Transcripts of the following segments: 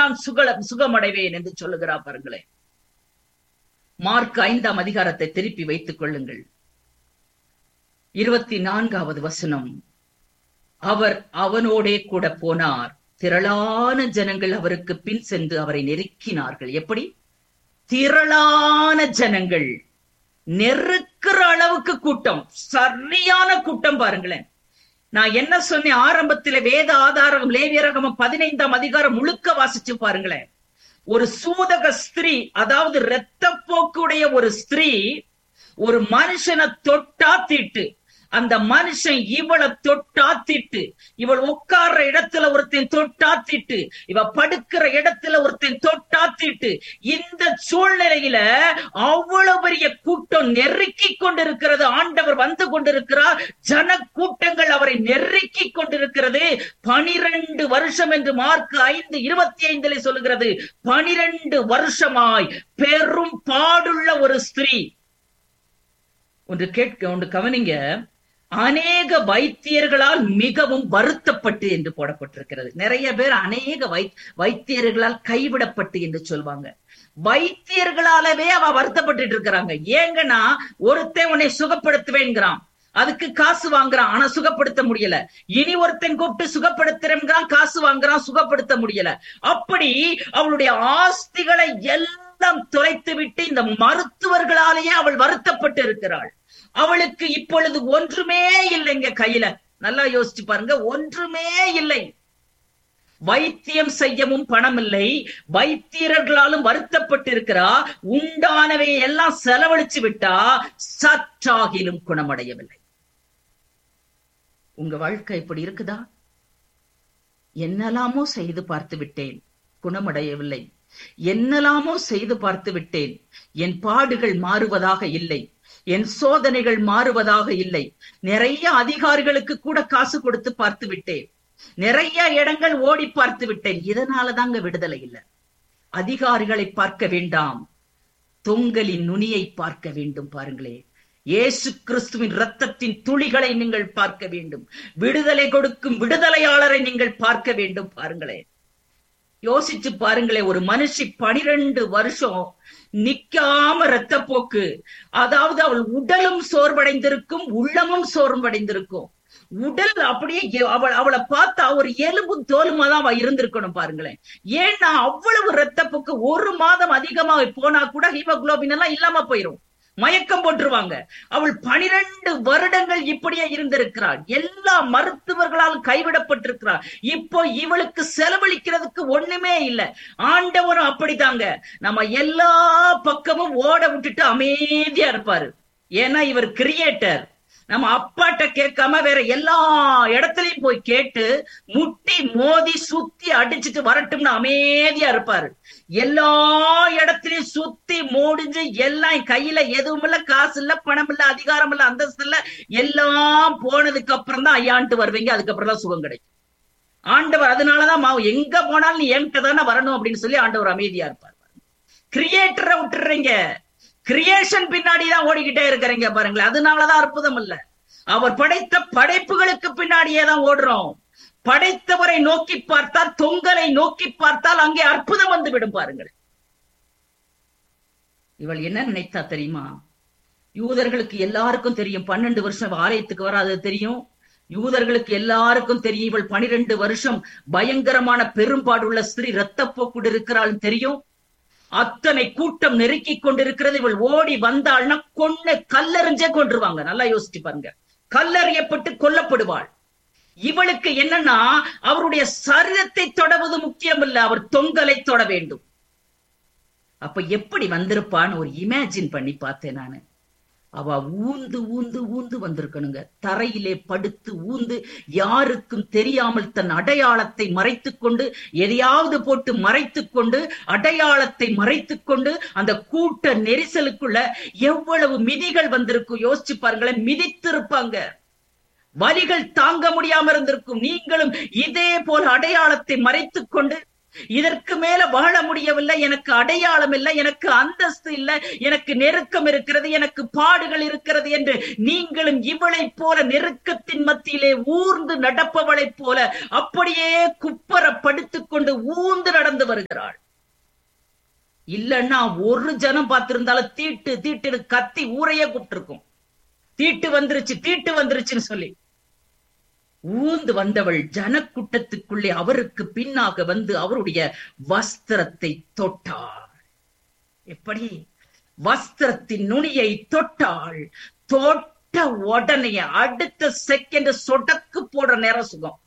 நான் சுக சுகமடைவேன் என்று சொல்லுகிறார் பாருங்களேன் மார்க் ஐந்தாம் அதிகாரத்தை திருப்பி வைத்துக் கொள்ளுங்கள் இருபத்தி நான்காவது வசனம் அவர் அவனோடே கூட போனார் திரளான ஜனங்கள் அவருக்கு பின் சென்று அவரை நெருக்கினார்கள் எப்படி திரளான ஜனங்கள் நெருக்கிற அளவுக்கு கூட்டம் சரியான கூட்டம் பாருங்களேன் நான் என்ன சொன்னேன் ஆரம்பத்தில வேத ஆதாரம் லேவியரகமம் பதினைந்தாம் அதிகாரம் முழுக்க வாசிச்சு பாருங்களேன் ஒரு சூதக ஸ்திரீ அதாவது இரத்த போக்குடைய ஒரு ஸ்திரீ ஒரு மனுஷனை தொட்டா தீட்டு அந்த மனுஷன் இவளை தொட்டாத்திட்டு இவள் உட்கார்ற இடத்துல ஒருத்தன் தொட்டாத்திட்டு இவ படுக்கிற இடத்துல ஒருத்தன் தொட்டாத்திட்டு இந்த சூழ்நிலையில அவ்வளவு பெரிய கூட்டம் நெருக்கி கொண்டிருக்கிறது ஆண்டவர் வந்து கொண்டிருக்கிறார் ஜன கூட்டங்கள் அவரை நெருக்கி கொண்டிருக்கிறது பனிரெண்டு வருஷம் என்று மார்க் ஐந்து இருபத்தி ஐந்துல சொல்லுகிறது பனிரெண்டு வருஷமாய் பெரும் பாடுள்ள ஒரு ஸ்திரீ ஒன்று கேட்க ஒன்று கவனிங்க அநேக வைத்தியர்களால் மிகவும் வருத்தப்பட்டு என்று போடப்பட்டிருக்கிறது நிறைய பேர் அநேக வை வைத்தியர்களால் கைவிடப்பட்டு என்று சொல்வாங்க வைத்தியர்களாலவே அவ வருத்தப்பட்டு இருக்கிறாங்க ஏங்கன்னா ஒருத்தன் உன்னை சுகப்படுத்துவேங்கிறான் அதுக்கு காசு வாங்குறான் ஆனா சுகப்படுத்த முடியல இனி ஒருத்தன் கூப்பிட்டு சுகப்படுத்துறேங்கிறான் காசு வாங்குறான் சுகப்படுத்த முடியல அப்படி அவளுடைய ஆஸ்திகளை எல்லாம் தொலைத்து விட்டு இந்த மருத்துவர்களாலேயே அவள் வருத்தப்பட்டு இருக்கிறாள் அவளுக்கு இப்பொழுது ஒன்றுமே இல்லைங்க கையில நல்லா யோசிச்சு பாருங்க ஒன்றுமே இல்லை வைத்தியம் செய்யவும் பணம் இல்லை வைத்தியர்களாலும் வருத்தப்பட்டு இருக்கிறா உண்டானவை எல்லாம் செலவழிச்சு விட்டா சற்றாகிலும் குணமடையவில்லை உங்க வாழ்க்கை இப்படி இருக்குதா என்னெல்லாமோ செய்து பார்த்து விட்டேன் குணமடையவில்லை என்னெல்லாமோ செய்து பார்த்து விட்டேன் என் பாடுகள் மாறுவதாக இல்லை என் சோதனைகள் மாறுவதாக இல்லை நிறைய அதிகாரிகளுக்கு கூட காசு கொடுத்து பார்த்து விட்டேன் நிறைய இடங்கள் ஓடி பார்த்து விட்டேன் இதனால தாங்க விடுதலை இல்லை அதிகாரிகளை பார்க்க வேண்டாம் தொங்கலின் நுனியை பார்க்க வேண்டும் பாருங்களே இயேசு கிறிஸ்துவின் ரத்தத்தின் துளிகளை நீங்கள் பார்க்க வேண்டும் விடுதலை கொடுக்கும் விடுதலையாளரை நீங்கள் பார்க்க வேண்டும் பாருங்களேன் யோசிச்சு பாருங்களேன் ஒரு மனுஷி பனிரெண்டு வருஷம் நிக்காம ரத்தப்போக்கு அதாவது அவள் உடலும் சோர்வடைந்திருக்கும் உள்ளமும் சோர்வடைந்திருக்கும் உடல் அப்படியே அவள் அவளை பார்த்தா ஒரு எலும்பும் தோலுமா தான் அவ இருந்திருக்கணும் பாருங்களேன் ஏன்னா அவ்வளவு ரத்தப்போக்கு ஒரு மாதம் அதிகமா போனா கூட ஹீமோகுளோபின் எல்லாம் இல்லாம போயிரும் மயக்கம் போட்டுருவாங்க அவள் பனிரெண்டு வருடங்கள் இப்படியே இருந்திருக்கிறாள் எல்லா மருத்துவர்களாலும் கைவிடப்பட்டிருக்கிறாள் இப்போ இவளுக்கு செலவழிக்கிறதுக்கு ஒண்ணுமே இல்ல ஆண்டவரும் அப்படிதாங்க நம்ம எல்லா பக்கமும் ஓட விட்டுட்டு அமைதியா இருப்பாரு ஏன்னா இவர் கிரியேட்டர் நம்ம அப்பாட்ட கேட்காம வேற எல்லா இடத்துலயும் போய் கேட்டு முட்டி மோதி சுத்தி அடிச்சுட்டு வரட்டும்னு அமைதியா இருப்பாரு எல்லா இடத்துலயும் சுத்தி மூடிஞ்சு எல்லாம் கையில எதுவும் இல்ல காசு இல்ல பணம் இல்ல அதிகாரம் இல்ல அந்தஸ்து இல்ல எல்லாம் போனதுக்கு அப்புறம் தான் ஐயான்ட்டு வருவீங்க அதுக்கப்புறம் தான் சுகம் கிடைக்கும் ஆண்டவர் அதனாலதான் மாவு எங்க போனாலும் நீ என்கிட்ட தானே வரணும் அப்படின்னு சொல்லி ஆண்டவர் அமைதியா இருப்பார் கிரியேட்டரை விட்டுறீங்க கிரியேஷன் பின்னாடி தான் ஓடிக்கிட்டே இருக்கிறீங்க பாருங்களேன் அதனாலதான் அற்புதம் இல்ல அவர் படைத்த படைப்புகளுக்கு பின்னாடியே தான் ஓடுறோம் படைத்தவரை நோக்கி பார்த்தால் தொங்கலை நோக்கி பார்த்தால் அங்கே அற்புதம் வந்து விடும் பாருங்கள் இவள் என்ன நினைத்தா தெரியுமா யூதர்களுக்கு எல்லாருக்கும் தெரியும் பன்னெண்டு வருஷம் ஆலயத்துக்கு வராது தெரியும் யூதர்களுக்கு எல்லாருக்கும் தெரியும் இவள் பனிரெண்டு வருஷம் பயங்கரமான பெரும்பாடுள்ள ஸ்திரீ ரத்தப்போக்குடு இருக்கிறாள் தெரியும் அத்தனை கூட்டம் நெருக்கி கொண்டிருக்கிறது இவள் ஓடி வந்தாள்னா கொன்னு கல்லறிஞ்சே கொண்டுருவாங்க நல்லா யோசிச்சு பாருங்க கல்லறியப்பட்டு கொல்லப்படுவாள் இவளுக்கு என்னன்னா அவருடைய சரீரத்தை தொடவது முக்கியம் இல்ல அவர் தொங்கலை தொட வேண்டும் அப்ப எப்படி வந்திருப்பான்னு ஒரு இமேஜின் பண்ணி பார்த்தேன் நானு அவ ஊந்து ஊந்து ஊந்து வந்திருக்கணுங்க தரையிலே படுத்து ஊந்து யாருக்கும் தெரியாமல் தன் அடையாளத்தை மறைத்து கொண்டு எதையாவது போட்டு மறைத்து கொண்டு அடையாளத்தை மறைத்து கொண்டு அந்த கூட்ட நெரிசலுக்குள்ள எவ்வளவு மிதிகள் வந்திருக்கும் யோசிச்சு பாருங்களேன் மிதித்திருப்பாங்க வலிகள் தாங்க முடியாம இருந்திருக்கும் நீங்களும் இதே போல அடையாளத்தை மறைத்து கொண்டு இதற்கு மேல வாழ முடியவில்லை எனக்கு அடையாளம் இல்லை எனக்கு அந்தஸ்து இல்லை எனக்கு நெருக்கம் இருக்கிறது எனக்கு பாடுகள் இருக்கிறது என்று நீங்களும் இவளைப் போல நெருக்கத்தின் மத்தியிலே ஊர்ந்து நடப்பவளைப் போல அப்படியே குப்பர படுத்துக் கொண்டு ஊர்ந்து நடந்து வருகிறாள் இல்லன்னா ஒரு ஜனம் பார்த்திருந்தாலும் தீட்டு தீட்டு கத்தி ஊரையே கூப்பிட்டிருக்கும் தீட்டு வந்துருச்சு தீட்டு வந்துருச்சுன்னு சொல்லி ஊந்து வந்தவள் ஜனக்கூட்டத்துக்குள்ளே அவருக்கு பின்னாக வந்து அவருடைய வஸ்திரத்தை தொட்டாள் எப்படி வஸ்திரத்தின் நுனியை தொட்டாள் தொட்ட உடனே அடுத்த செகண்ட் சொடக்கு போடுற நேரம் சுகம்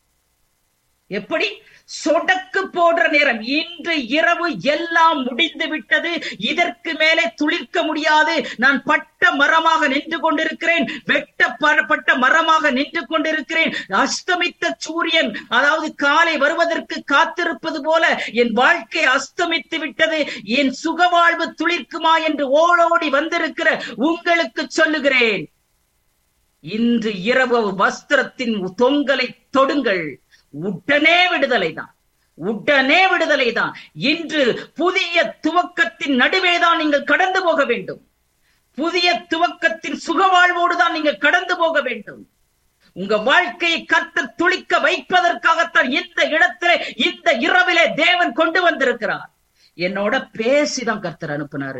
எப்படி சொடக்கு போடுற நேரம் இன்று இரவு எல்லாம் முடிந்து விட்டது இதற்கு மேலே துளிர்க்க முடியாது நான் பட்ட மரமாக நின்று கொண்டிருக்கிறேன் வெட்டப்பட்ட மரமாக நின்று கொண்டிருக்கிறேன் அஸ்தமித்த சூரியன் அதாவது காலை வருவதற்கு காத்திருப்பது போல என் வாழ்க்கை அஸ்தமித்து விட்டது என் சுகவாழ்வு துளிர்க்குமா என்று ஓடோடி வந்திருக்கிற உங்களுக்கு சொல்லுகிறேன் இன்று இரவு வஸ்திரத்தின் தொங்கலை தொடுங்கள் உடனே விடுதலை தான் உடனே விடுதலை தான் இன்று புதிய துவக்கத்தின் நடுவே தான் நீங்கள் கடந்து போக வேண்டும் புதிய துவக்கத்தின் சுகவாழ்வோடு தான் நீங்கள் கடந்து போக வேண்டும் உங்க வாழ்க்கையை கத்த துளிக்க வைப்பதற்காகத்தான் இந்த இடத்திலே இந்த இரவிலே தேவன் கொண்டு வந்திருக்கிறார் என்னோட பேசிதான் கர்த்தர் அனுப்பினாரு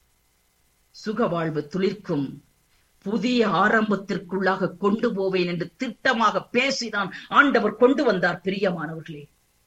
சுகவாழ்வு துளிர்க்கும் புதிய ஆரம்பத்திற்குள்ளாக கொண்டு போவேன் என்று திட்டமாக பேசிதான் ஆண்டவர் கொண்டு வந்தார் பிரியமானவர்களே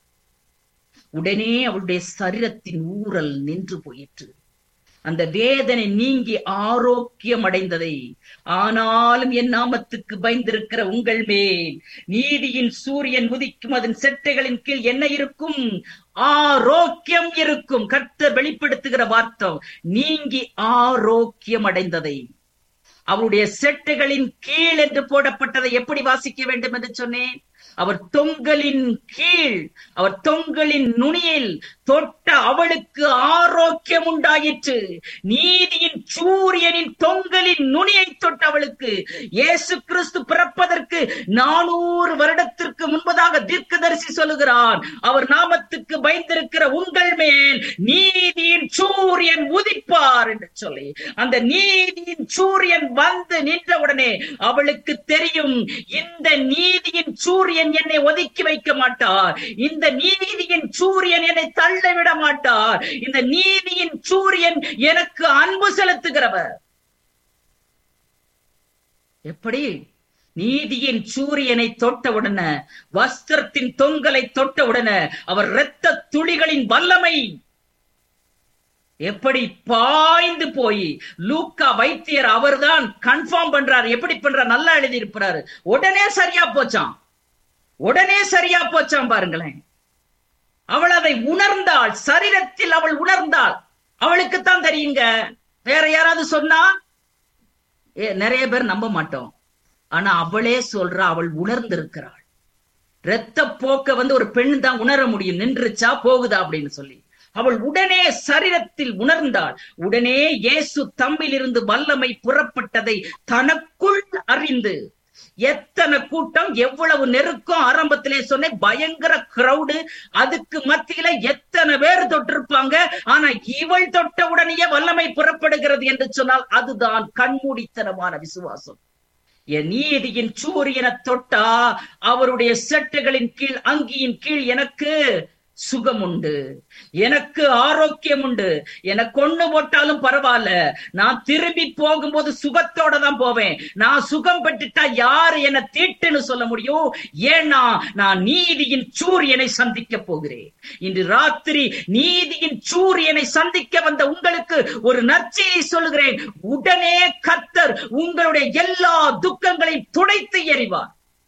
உடனே அவளுடைய சரீரத்தின் ஊரல் நின்று போயிற்று அந்த வேதனை நீங்கி ஆரோக்கியம் அடைந்ததை ஆனாலும் என் நாமத்துக்கு பயந்திருக்கிற உங்கள் மேல் நீதியின் சூரியன் உதிக்கும் அதன் செட்டைகளின் கீழ் என்ன இருக்கும் ஆரோக்கியம் இருக்கும் கர்த்தர் வெளிப்படுத்துகிற வார்த்தை நீங்கி ஆரோக்கியம் அடைந்ததை அவருடைய செட்டுகளின் கீழ் என்று போடப்பட்டதை எப்படி வாசிக்க வேண்டும் என்று சொன்னேன் அவர் தொங்கலின் கீழ் அவர் தொங்கலின் நுனியில் தொட்ட அவளுக்கு ஆரோக்கியம் உண்டாயிற்று நீதியின் சூரியனின் தொங்கலின் நுனியை தொட்ட அவளுக்கு இயேசு கிறிஸ்து பிறப்பதற்கு நானூறு வருடத்திற்கு முன்பதாக தீர்க்கதரிசி சொல்லுகிறான் அவர் நாமத்துக்கு பயந்திருக்கிற உங்கள் மேல் நீதியின் சூரியன் உதிப்பார் என்று சொல்லி அந்த நீதியின் சூரியன் வந்து நின்றவுடனே அவளுக்கு தெரியும் இந்த நீதியின் சூரியன் என்னை ஒதுக்கி வைக்க மாட்டார் இந்த நீதியின் சூரியன் என்னை தள்ள விட மாட்டார் இந்த நீதியின் சூரியன் எனக்கு அன்பு செலுத்துகிறவர் எப்படி நீதியின் சூரியனை தொட்டவுடனே வஸ்திரத்தின் தொங்கலை தொட்டவுடனே அவர் இரத்த துளிகளின் வல்லமை எப்படி பாய்ந்து போய் லூக்கா வைத்தியர் அவர்தான் கன்ஃபார்ம் பண்றாரு எப்படி பண்றார் நல்லா எழுதி இருப்பாரு உடனே சரியா போச்சான் உடனே சரியா போச்சான் பாருங்களேன் அவள் அதை உணர்ந்தாள் சரீரத்தில் அவள் உணர்ந்தாள் அவளுக்குத்தான் தெரியுங்க வேற யாராவது சொன்னா நிறைய பேர் நம்ப மாட்டோம் ஆனா அவளே சொல்றா அவள் உணர்ந்திருக்கிறாள் இரத்த போக்க வந்து ஒரு பெண் தான் உணர முடியும் நின்றுச்சா போகுதா அப்படின்னு சொல்லி அவள் உடனே சரீரத்தில் உணர்ந்தாள் உடனே இயேசு தம்பில் இருந்து வல்லமை புறப்பட்டதை தனக்குள் அறிந்து எத்தனை கூட்டம் எவ்வளவு நெருக்கம் ஆரம்பத்திலே சொன்னேன் பயங்கர கிரௌடு அதுக்கு மத்தியில எத்தனை பேர் தொட்டிருப்பாங்க ஆனா இவள் தொட்ட உடனேயே வல்லமை புறப்படுகிறது என்று சொன்னால் அதுதான் கண்மூடித்தனமான விசுவாசம் என் நீதியின் சூரியனை தொட்டா அவருடைய செட்டுகளின் கீழ் அங்கியின் கீழ் எனக்கு சுகம் உண்டு எனக்கு ஆரோக்கியம் உண்டு எனக்கு கொண்டு போட்டாலும் பரவாயில்ல நான் திரும்பி போகும்போது சுகத்தோட தான் போவேன் நான் சுகம் பெற்றுட்டா யாரு என்ன தீட்டுன்னு சொல்ல முடியும் ஏன்னா நான் நீதியின் சூரியனை சந்திக்க போகிறேன் இன்று ராத்திரி நீதியின் சூரியனை சந்திக்க வந்த உங்களுக்கு ஒரு நற்செய்தி சொல்லுகிறேன் உடனே கத்தர் உங்களுடைய எல்லா துக்கங்களையும் துடைத்து எறிவார்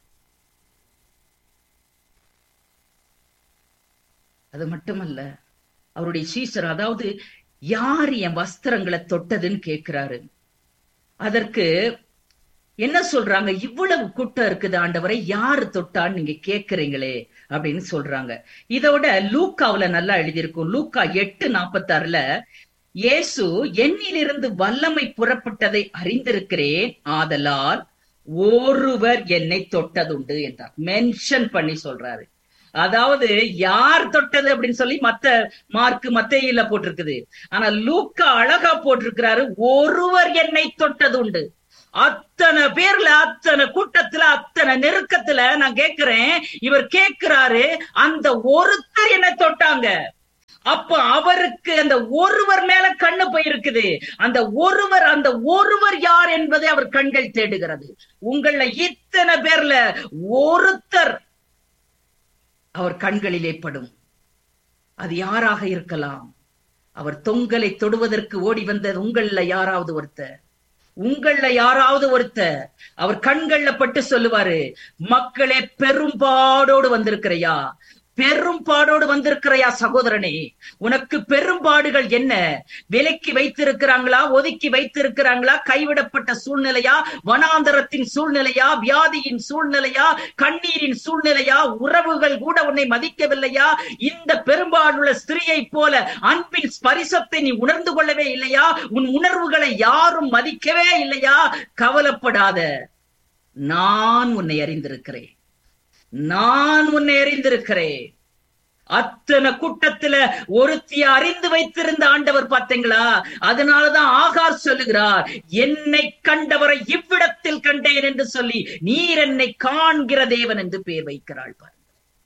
அது மட்டுமல்ல அவருடைய சீசர் அதாவது யார் என் வஸ்திரங்களை தொட்டதுன்னு கேட்கிறாரு அதற்கு என்ன சொல்றாங்க இவ்வளவு கூட்டம் இருக்குது ஆண்டவரை யாரு தொட்டான்னு நீங்க கேக்குறீங்களே அப்படின்னு சொல்றாங்க இதோட லூக்காவுல நல்லா எழுதியிருக்கும் லூக்கா எட்டு நாப்பத்தாறுல இயேசு என்னிலிருந்து வல்லமை புறப்பட்டதை அறிந்திருக்கிறேன் ஆதலால் ஒருவர் என்னை தொட்டதுண்டு என்றார் மென்ஷன் பண்ணி சொல்றாரு அதாவது யார் தொட்டது அப்படின்னு சொல்லி மத்த மார்க் மத்தையில போட்டிருக்குது ஆனா லூக்கா அழகா போட்டிருக்கிறாரு ஒருவர் என்னை தொட்டது உண்டு அத்தனை பேர்ல அத்தனை கூட்டத்துல அத்தனை நெருக்கத்துல நான் கேக்குறேன் இவர் கேக்குறாரு அந்த ஒருத்தர் என்ன தொட்டாங்க அப்ப அவருக்கு அந்த ஒருவர் மேல கண்ணு போயிருக்குது அந்த ஒருவர் அந்த ஒருவர் யார் என்பதை அவர் கண்கள் தேடுகிறது உங்கள இத்தனை பேர்ல ஒருத்தர் அவர் கண்களிலே படும் அது யாராக இருக்கலாம் அவர் தொங்கலை தொடுவதற்கு ஓடி வந்தது உங்கள யாராவது ஒருத்தர் உங்கள யாராவது ஒருத்தர் அவர் கண்கள்ல பட்டு சொல்லுவாரு மக்களே பெரும்பாடோடு வந்திருக்கிறையா பெரும்பாடோடு வந்திருக்கிறையா சகோதரனே உனக்கு பெரும்பாடுகள் என்ன விலைக்கு வைத்திருக்கிறாங்களா ஒதுக்கி வைத்திருக்கிறாங்களா கைவிடப்பட்ட சூழ்நிலையா வனாந்தரத்தின் சூழ்நிலையா வியாதியின் சூழ்நிலையா கண்ணீரின் சூழ்நிலையா உறவுகள் கூட உன்னை மதிக்கவில்லையா இந்த பெரும்பாடுள்ள ஸ்திரீயை போல அன்பின் ஸ்பரிசத்தை நீ உணர்ந்து கொள்ளவே இல்லையா உன் உணர்வுகளை யாரும் மதிக்கவே இல்லையா கவலைப்படாத நான் உன்னை அறிந்திருக்கிறேன் நான் உன்னை அறிந்திருக்கிறேன் அத்தனை கூட்டத்துல ஒருத்திய அறிந்து வைத்திருந்த ஆண்டவர் பார்த்தீங்களா அதனாலதான் ஆகார் சொல்லுகிறார் என்னை கண்டவரை இவ்விடத்தில் கண்டேன் என்று சொல்லி நீர் என்னை காண்கிற தேவன் என்று பேர் வைக்கிறாள் பாருங்க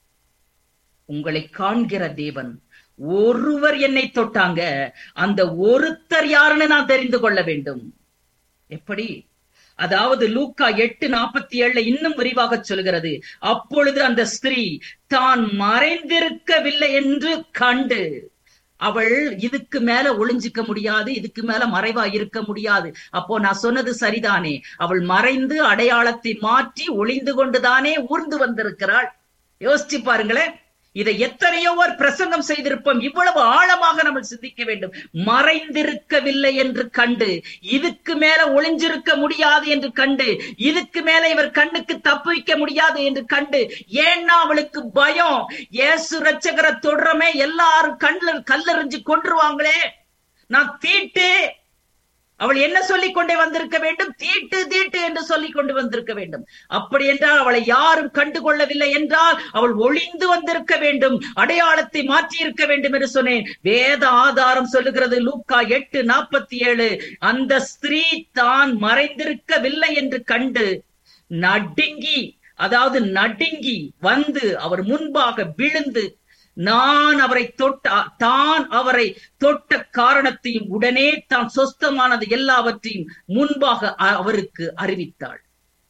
உங்களை காண்கிற தேவன் ஒருவர் என்னை தொட்டாங்க அந்த ஒருத்தர் யாருன்னு நான் தெரிந்து கொள்ள வேண்டும் எப்படி அதாவது லூக்கா எட்டு நாற்பத்தி ஏழுல இன்னும் விரிவாக சொல்கிறது அப்பொழுது அந்த ஸ்திரீ தான் மறைந்திருக்கவில்லை என்று கண்டு அவள் இதுக்கு மேல ஒளிஞ்சிக்க முடியாது இதுக்கு மேல மறைவா இருக்க முடியாது அப்போ நான் சொன்னது சரிதானே அவள் மறைந்து அடையாளத்தை மாற்றி ஒளிந்து கொண்டுதானே ஊர்ந்து வந்திருக்கிறாள் யோசிச்சு பாருங்களேன் இதை எத்தனையோ ஒரு பிரசங்கம் செய்திருப்போம் இவ்வளவு ஆழமாக நம்ம சிந்திக்க வேண்டும் மறைந்திருக்கவில்லை என்று கண்டு இதுக்கு மேல ஒளிஞ்சிருக்க முடியாது என்று கண்டு இதுக்கு மேல இவர் கண்ணுக்கு தப்பு வைக்க முடியாது என்று கண்டு ஏன்னா அவளுக்கு பயம் ஏசு ரச்சகரை தொடரமே எல்லாரும் கண்ணில் கல்லெறிஞ்சு கொன்றுவாங்களே நான் தீட்டு அவள் என்ன சொல்லிக் கொண்டே வந்திருக்க வேண்டும் தீட்டு தீட்டு என்று சொல்லிக் கொண்டு வந்திருக்க வேண்டும் அப்படி என்றால் அவளை யாரும் கண்டுகொள்ளவில்லை என்றால் அவள் ஒளிந்து வந்திருக்க வேண்டும் அடையாளத்தை மாற்றி இருக்க வேண்டும் என்று சொன்னேன் வேத ஆதாரம் சொல்லுகிறது லூக்கா எட்டு நாற்பத்தி ஏழு அந்த ஸ்திரீ தான் மறைந்திருக்கவில்லை என்று கண்டு நடுங்கி அதாவது நடுங்கி வந்து அவர் முன்பாக விழுந்து நான் அவரை தொட்ட தான் அவரை தொட்ட காரணத்தையும் உடனே தான் சொஸ்தமானது எல்லாவற்றையும் முன்பாக அவருக்கு அறிவித்தாள்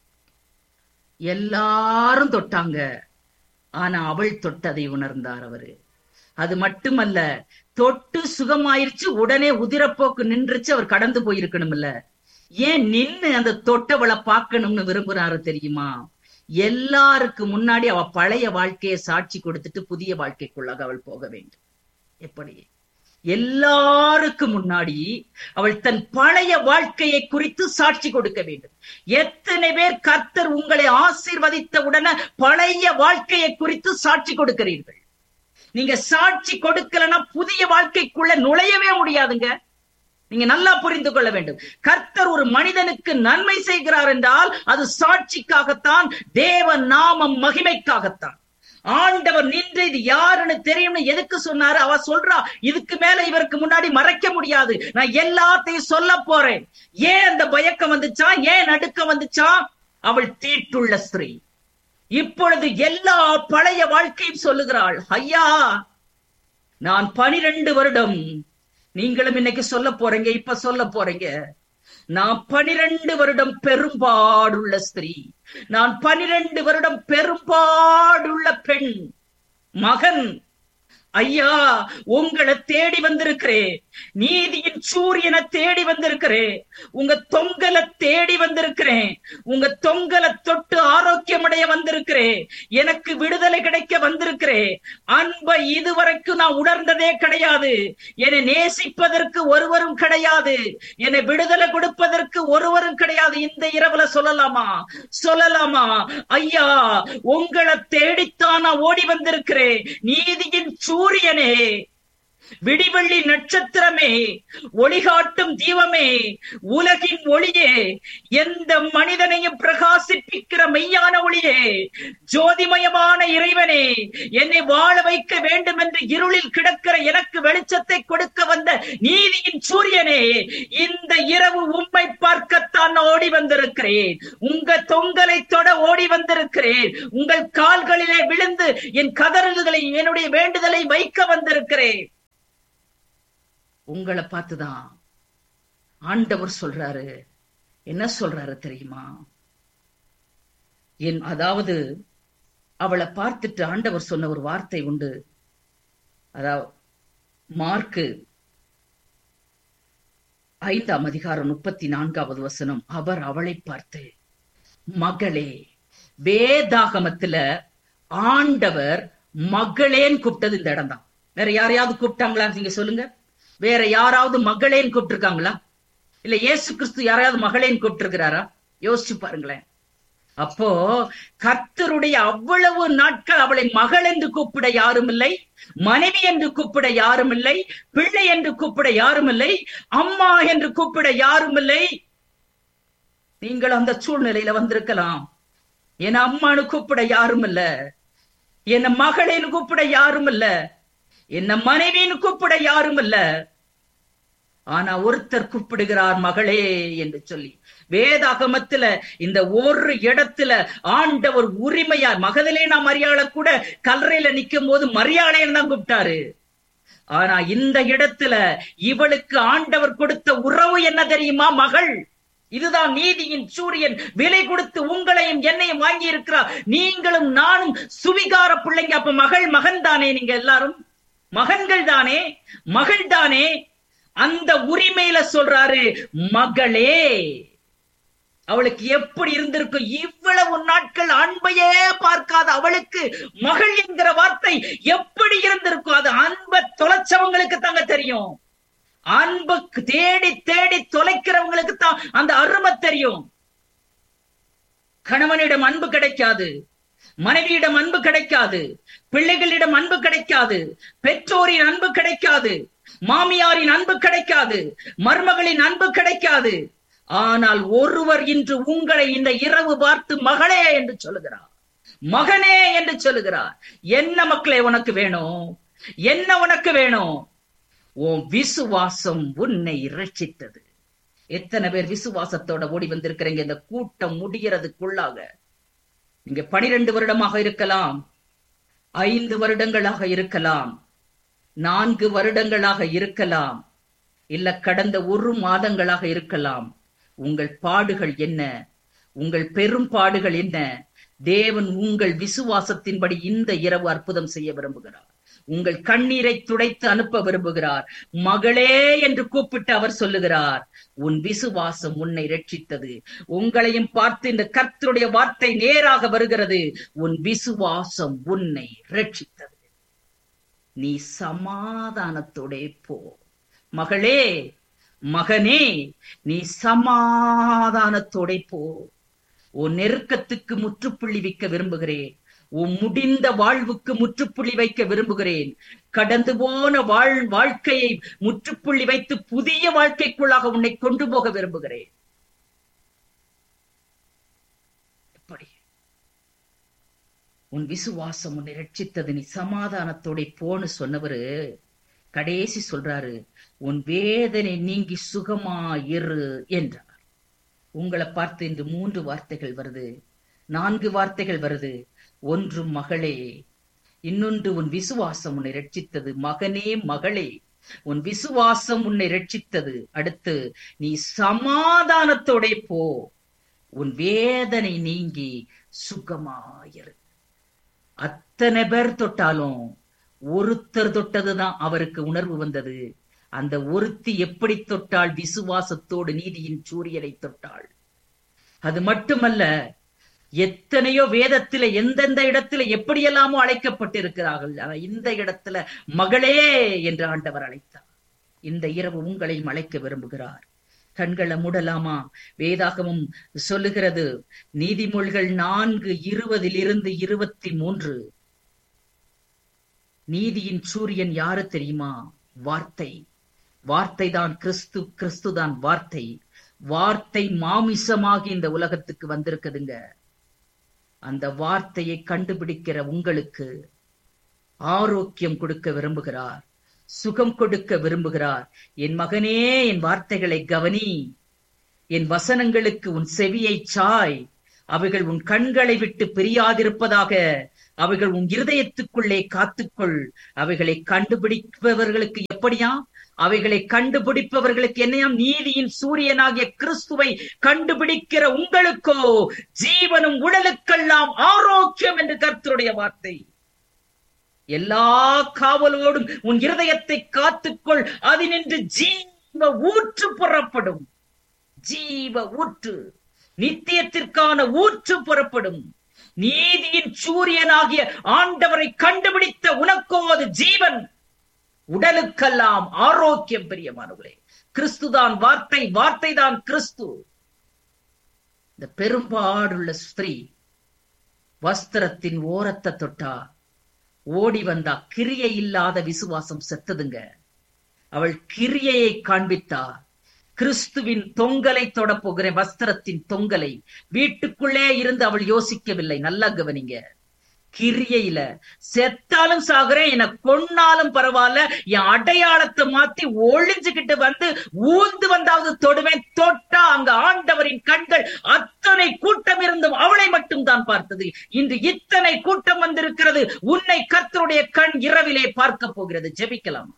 எல்லாரும் தொட்டாங்க ஆனா அவள் தொட்டதை உணர்ந்தார் அவரு அது மட்டுமல்ல தொட்டு சுகமாயிருச்சு உடனே உதிரப்போக்கு நின்றுச்சு அவர் கடந்து போயிருக்கணும்ல ஏன் நின்னு அந்த தொட்டவளை பார்க்கணும்னு விரும்புறாரு தெரியுமா எல்லாருக்கு முன்னாடி அவ பழைய வாழ்க்கையை சாட்சி கொடுத்துட்டு புதிய வாழ்க்கைக்குள்ளாக அவள் போக வேண்டும் எப்படி எல்லாருக்கு முன்னாடி அவள் தன் பழைய வாழ்க்கையை குறித்து சாட்சி கொடுக்க வேண்டும் எத்தனை பேர் கர்த்தர் உங்களை ஆசீர்வதித்த உடனே பழைய வாழ்க்கையை குறித்து சாட்சி கொடுக்கிறீர்கள் நீங்க சாட்சி கொடுக்கலன்னா புதிய வாழ்க்கைக்குள்ள நுழையவே முடியாதுங்க நீங்க நல்லா புரிந்து கொள்ள வேண்டும் கர்த்தர் ஒரு மனிதனுக்கு நன்மை செய்கிறார் என்றால் அது சாட்சிக்காகத்தான் தேவ நாமம் மகிமைக்காகத்தான் ஆண்டவர் நின்று இது யாருன்னு தெரியும்னு எதுக்கு சொன்னாரு அவ சொல்றா இதுக்கு மேல இவருக்கு முன்னாடி மறைக்க முடியாது நான் எல்லாத்தையும் சொல்ல போறேன் ஏன் அந்த பயக்கம் வந்துச்சா ஏன் நடுக்கம் வந்துச்சா அவள் தீட்டுள்ள ஸ்திரீ இப்பொழுது எல்லா பழைய வாழ்க்கையும் சொல்லுகிறாள் ஐயா நான் பனிரெண்டு வருடம் நீங்களும் இன்னைக்கு சொல்ல போறீங்க இப்ப சொல்ல போறீங்க நான் பனிரெண்டு வருடம் பெரும்பாடுள்ள ஸ்திரீ நான் பனிரெண்டு வருடம் பெரும்பாடுள்ள பெண் மகன் ஐயா உங்களை தேடி வந்திருக்கிறேன் நீதியின் சூரியனை தேடி வந்திருக்கிறேன் உங்க தொங்கலை தேடி வந்திருக்கிறேன் உங்க தொங்கலை தொட்டு ஆரோக்கியமடைய வந்திருக்கிறேன் எனக்கு விடுதலை கிடைக்க வந்திருக்கிறேன் அன்பை இதுவரைக்கும் நான் உணர்ந்ததே கிடையாது என்னை நேசிப்பதற்கு ஒருவரும் கிடையாது என்னை விடுதலை கொடுப்பதற்கு ஒருவரும் கிடையாது இந்த இரவுல சொல்லலாமா சொல்லலாமா ஐயா உங்களை தேடித்தான் நான் ஓடி வந்திருக்கிறேன் நீதியின் சூரியனே விடிவெள்ளி நட்சத்திரமே ஒளிகாட்டும் தீபமே உலகின் ஒளியே எந்த மனிதனையும் பிரகாசிப்பிக்கிற மெய்யான ஒளியே ஜோதிமயமான இறைவனே என்னை வாழ வைக்க வேண்டும் என்று இருளில் கிடக்கிற எனக்கு வெளிச்சத்தை கொடுக்க வந்த நீதியின் சூரியனே இந்த இரவு உம்மை பார்க்கத்தான் ஓடி வந்திருக்கிறேன் உங்க தொங்கலை தொட ஓடி வந்திருக்கிறேன் உங்கள் கால்களிலே விழுந்து என் கதறல்களை என்னுடைய வேண்டுதலை வைக்க வந்திருக்கிறேன் உங்களை பார்த்துதான் ஆண்டவர் சொல்றாரு என்ன சொல்றாரு தெரியுமா என் அதாவது அவளை பார்த்துட்டு ஆண்டவர் சொன்ன ஒரு வார்த்தை உண்டு அதாவது மார்க்கு ஐந்தாம் அதிகாரம் முப்பத்தி நான்காவது வசனம் அவர் அவளை பார்த்து மகளே வேதாகமத்துல ஆண்டவர் மகளேன்னு கூப்பிட்டது இந்த இடம் தான் வேற யாரையாவது கூப்பிட்டாங்களா நீங்க சொல்லுங்க வேற யாராவது மகளேன்னு கூப்பிட்டிருக்காங்களா இல்ல இயேசு கிறிஸ்து யாராவது மகளேன்னு கூப்பிட்டிருக்கிறாரா யோசிச்சு பாருங்களேன் அப்போ கர்த்தருடைய அவ்வளவு நாட்கள் அவளை மகள் என்று கூப்பிட யாரும் இல்லை மனைவி என்று கூப்பிட யாரும் இல்லை பிள்ளை என்று கூப்பிட யாரும் இல்லை அம்மா என்று கூப்பிட யாரும் இல்லை நீங்கள் அந்த சூழ்நிலையில வந்திருக்கலாம் என் அம்மானு கூப்பிட யாரும் இல்ல என்ன மகளேன்னு கூப்பிட யாரும் இல்ல என்ன மனைவின்னு கூப்பிட யாரும் இல்ல ஆனா ஒருத்தர் கூப்பிடுகிறார் மகளே என்று சொல்லி வேதாகமத்துல இந்த ஒரு இடத்துல ஆண்டவர் உரிமையா மகதலேனா மரியாதை கூட கல்லறையில நிக்கும் போது மரியாதைன்னு தான் கூப்பிட்டாரு ஆனா இந்த இடத்துல இவளுக்கு ஆண்டவர் கொடுத்த உறவு என்ன தெரியுமா மகள் இதுதான் நீதியின் சூரியன் விலை கொடுத்து உங்களையும் என்னையும் வாங்கி இருக்கிறார் நீங்களும் நானும் சுவிகார பிள்ளைங்க அப்ப மகள் மகன் தானே நீங்க எல்லாரும் மகன்கள் தானே மகள் தானே அந்த உரிமையில சொல்றாரு மகளே அவளுக்கு எப்படி இருந்திருக்கும் இவ்வளவு நாட்கள் அன்பையே பார்க்காத அவளுக்கு மகள் என்கிற வார்த்தை எப்படி இருந்திருக்கும் அது அன்பை தொலைச்சவங்களுக்கு தாங்க தெரியும் அன்பு தேடி தேடி தொலைக்கிறவங்களுக்கு தான் அந்த அருமை தெரியும் கணவனிடம் அன்பு கிடைக்காது மனைவியிடம் அன்பு கிடைக்காது பிள்ளைகளிடம் அன்பு கிடைக்காது பெற்றோரின் அன்பு கிடைக்காது மாமியாரின் அன்பு கிடைக்காது மருமகளின் அன்பு கிடைக்காது ஆனால் ஒருவர் இன்று உங்களை இந்த இரவு பார்த்து மகளே என்று சொல்லுகிறார் மகனே என்று சொல்லுகிறார் என்ன மக்களே உனக்கு வேணும் என்ன உனக்கு வேணும் உன் விசுவாசம் உன்னை ரட்சித்தது எத்தனை பேர் விசுவாசத்தோட ஓடி வந்திருக்கிறீங்க இந்த கூட்டம் முடிகிறதுக்குள்ளாக இங்க பனிரெண்டு வருடமாக இருக்கலாம் ஐந்து வருடங்களாக இருக்கலாம் நான்கு வருடங்களாக இருக்கலாம் இல்ல கடந்த ஒரு மாதங்களாக இருக்கலாம் உங்கள் பாடுகள் என்ன உங்கள் பெரும் பாடுகள் என்ன தேவன் உங்கள் விசுவாசத்தின்படி இந்த இரவு அற்புதம் செய்ய விரும்புகிறார் உங்கள் கண்ணீரை துடைத்து அனுப்ப விரும்புகிறார் மகளே என்று கூப்பிட்டு அவர் சொல்லுகிறார் உன் விசுவாசம் உன்னை ரட்சித்தது உங்களையும் பார்த்து இந்த கர்த்தருடைய வார்த்தை நேராக வருகிறது உன் விசுவாசம் உன்னை ரட்சித்தது நீ சமாதானத்தோடே போ மகளே மகனே நீ சமாதானத்தோட போ உன் நெருக்கத்துக்கு முற்றுப்புள்ளி வைக்க விரும்புகிறேன் உன் முடிந்த வாழ்வுக்கு முற்றுப்புள்ளி வைக்க விரும்புகிறேன் கடந்து போன வாழ் வாழ்க்கையை முற்றுப்புள்ளி வைத்து புதிய வாழ்க்கைக்குள்ளாக உன்னை கொண்டு போக விரும்புகிறேன் எப்படி உன் விசுவாசம் உன்னை ரட்சித்தது நீ சமாதானத்தோட போன்னு சொன்னவரு கடைசி சொல்றாரு உன் வேதனை நீங்கி சுகமா இரு என்றார் உங்களை பார்த்து இன்று மூன்று வார்த்தைகள் வருது நான்கு வார்த்தைகள் வருது ஒன்று மகளே இன்னொன்று உன் விசுவாசம் உன்னை ரட்சித்தது மகனே மகளே உன் விசுவாசம் உன்னை ரட்சித்தது அடுத்து நீ சமாதானத்தோட போ உன் வேதனை நீங்கி சுகமாயிரு அத்தனை பேர் தொட்டாலும் ஒருத்தர் தொட்டதுதான் அவருக்கு உணர்வு வந்தது அந்த ஒருத்தி எப்படி தொட்டாள் விசுவாசத்தோடு நீதியின் சூரியனை தொட்டாள் அது மட்டுமல்ல எத்தனையோ வேதத்தில எந்தெந்த இடத்துல எப்படியெல்லாமோ அழைக்கப்பட்டிருக்கிறார்கள் ஆனா இந்த இடத்துல மகளே என்று ஆண்டவர் அழைத்தார் இந்த இரவு உங்களையும் அழைக்க விரும்புகிறார் கண்களை மூடலாமா வேதாகமும் சொல்லுகிறது நீதிமொழிகள் நான்கு இருபதில் இருந்து இருபத்தி மூன்று நீதியின் சூரியன் யாரு தெரியுமா வார்த்தை வார்த்தை தான் கிறிஸ்து கிறிஸ்து தான் வார்த்தை வார்த்தை மாமிசமாகி இந்த உலகத்துக்கு வந்திருக்குதுங்க அந்த வார்த்தையை கண்டுபிடிக்கிற உங்களுக்கு ஆரோக்கியம் கொடுக்க விரும்புகிறார் சுகம் கொடுக்க விரும்புகிறார் என் மகனே என் வார்த்தைகளை கவனி என் வசனங்களுக்கு உன் செவியை சாய் அவைகள் உன் கண்களை விட்டு பிரியாதிருப்பதாக அவைகள் உன் இருதயத்துக்குள்ளே காத்துக்கொள் அவைகளை கண்டுபிடிப்பவர்களுக்கு எப்படியா அவைகளை கண்டுபிடிப்பவர்களுக்கு என்னையாம் நீதியின் சூரியனாகிய கிறிஸ்துவை கண்டுபிடிக்கிற உங்களுக்கோ ஜீவனும் உடலுக்கெல்லாம் ஆரோக்கியம் என்று கர்த்தருடைய வார்த்தை எல்லா காவலோடும் உன் இருதயத்தை காத்துக்கொள் அதினின்று ஜீவ ஊற்று புறப்படும் ஜீவ ஊற்று நித்தியத்திற்கான ஊற்று புறப்படும் நீதியின் சூரியனாகிய ஆண்டவரை கண்டுபிடித்த உனக்கோ அது ஜீவன் உடலுக்கெல்லாம் ஆரோக்கியம் பிரியமானவர்களே கிறிஸ்துதான் வார்த்தை வார்த்தை தான் கிறிஸ்து இந்த பெரும்பாடுள்ள ஸ்திரீ வஸ்திரத்தின் ஓரத்தை தொட்டா ஓடி வந்தா கிரியை இல்லாத விசுவாசம் செத்ததுங்க அவள் கிரியையை காண்பித்தா கிறிஸ்துவின் தொங்கலை தொட போகிற வஸ்திரத்தின் தொங்கலை வீட்டுக்குள்ளே இருந்து அவள் யோசிக்கவில்லை நல்லா கவனிங்க கிரியையில செத்தாலும் சாகுறேன் என கொன்னாலும் பரவாயில்ல என் அடையாளத்தை மாத்தி ஒளிஞ்சுகிட்டு வந்து ஊந்து வந்தாவது தொடுவேன் தொட்டா அங்க ஆண்டவரின் கண்கள் அத்தனை கூட்டம் இருந்தும் அவளை மட்டும் தான் பார்த்தது இன்று இத்தனை கூட்டம் வந்திருக்கிறது உன்னை கர்த்தருடைய கண் இரவிலே பார்க்க போகிறது ஜெபிக்கலாம்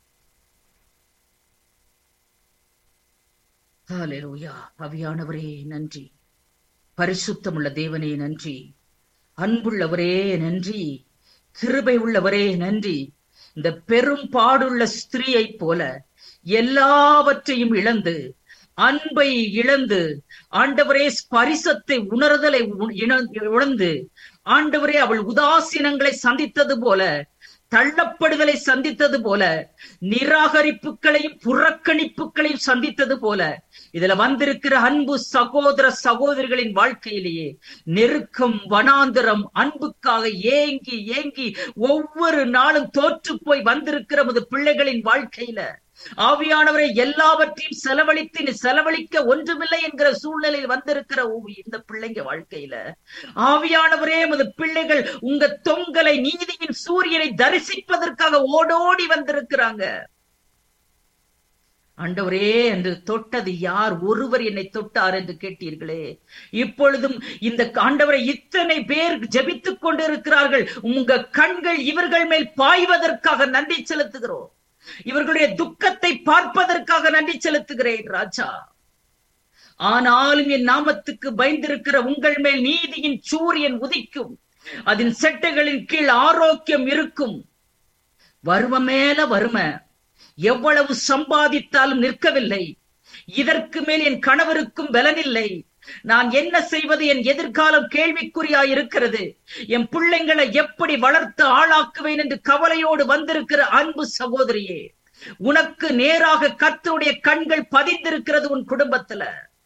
ஹalleluya அவியானவரே நன்றி பரிசுத்தமுள்ள தேவனே நன்றி அன்புள்ளவரே நன்றி கிருபை உள்ளவரே நன்றி இந்த பெரும் பாடுள்ள ஸ்திரீயை போல எல்லாவற்றையும் இழந்து அன்பை இழந்து ஆண்டவரே ஸ்பரிசத்தை உணர்தலை உணர்ந்து ஆண்டவரே அவள் உதாசீனங்களை சந்தித்தது போல தள்ளப்படுதலை சந்தித்தது போல நிராகரிப்புகளையும் புறக்கணிப்புகளையும் சந்தித்தது போல இதுல வந்திருக்கிற அன்பு சகோதர சகோதரிகளின் வாழ்க்கையிலேயே நெருக்கம் வனாந்திரம் அன்புக்காக ஏங்கி ஏங்கி ஒவ்வொரு நாளும் தோற்று போய் வந்திருக்கிற நமது பிள்ளைகளின் வாழ்க்கையில ஆவியானவரை எல்லாவற்றையும் செலவழித்து நீ செலவழிக்க ஒன்றுமில்லை என்கிற சூழ்நிலையில் வந்திருக்கிற இந்த பிள்ளைங்க வாழ்க்கையில ஆவியானவரே எமது பிள்ளைகள் உங்க தொங்கலை நீதியின் சூரியனை தரிசிப்பதற்காக ஓடோடி வந்திருக்கிறாங்க ஆண்டவரே என்று தொட்டது யார் ஒருவர் என்னை தொட்டார் என்று கேட்டீர்களே இப்பொழுதும் இந்த ஆண்டவரை இத்தனை பேர் ஜபித்துக் கொண்டிருக்கிறார்கள் உங்க கண்கள் இவர்கள் மேல் பாய்வதற்காக நன்றி செலுத்துகிறோம் இவர்களுடைய துக்கத்தை பார்ப்பதற்காக நன்றி செலுத்துகிறேன் ராஜா ஆனாலும் என் நாமத்துக்கு பயந்திருக்கிற உங்கள் மேல் நீதியின் சூரியன் உதிக்கும் அதன் செட்டைகளின் கீழ் ஆரோக்கியம் இருக்கும் வறுமை மேல வறுமை எவ்வளவு சம்பாதித்தாலும் நிற்கவில்லை இதற்கு மேல் என் கணவருக்கும் பலனில்லை நான் என்ன செய்வது என் எதிர்காலம் கேள்விக்குறியாய் இருக்கிறது என் பிள்ளைங்களை எப்படி வளர்த்து ஆளாக்குவேன் என்று கவலையோடு வந்திருக்கிற அன்பு சகோதரியே உனக்கு நேராக கர்த்தருடைய கண்கள் பதிந்திருக்கிறது உன் குடும்பத்துல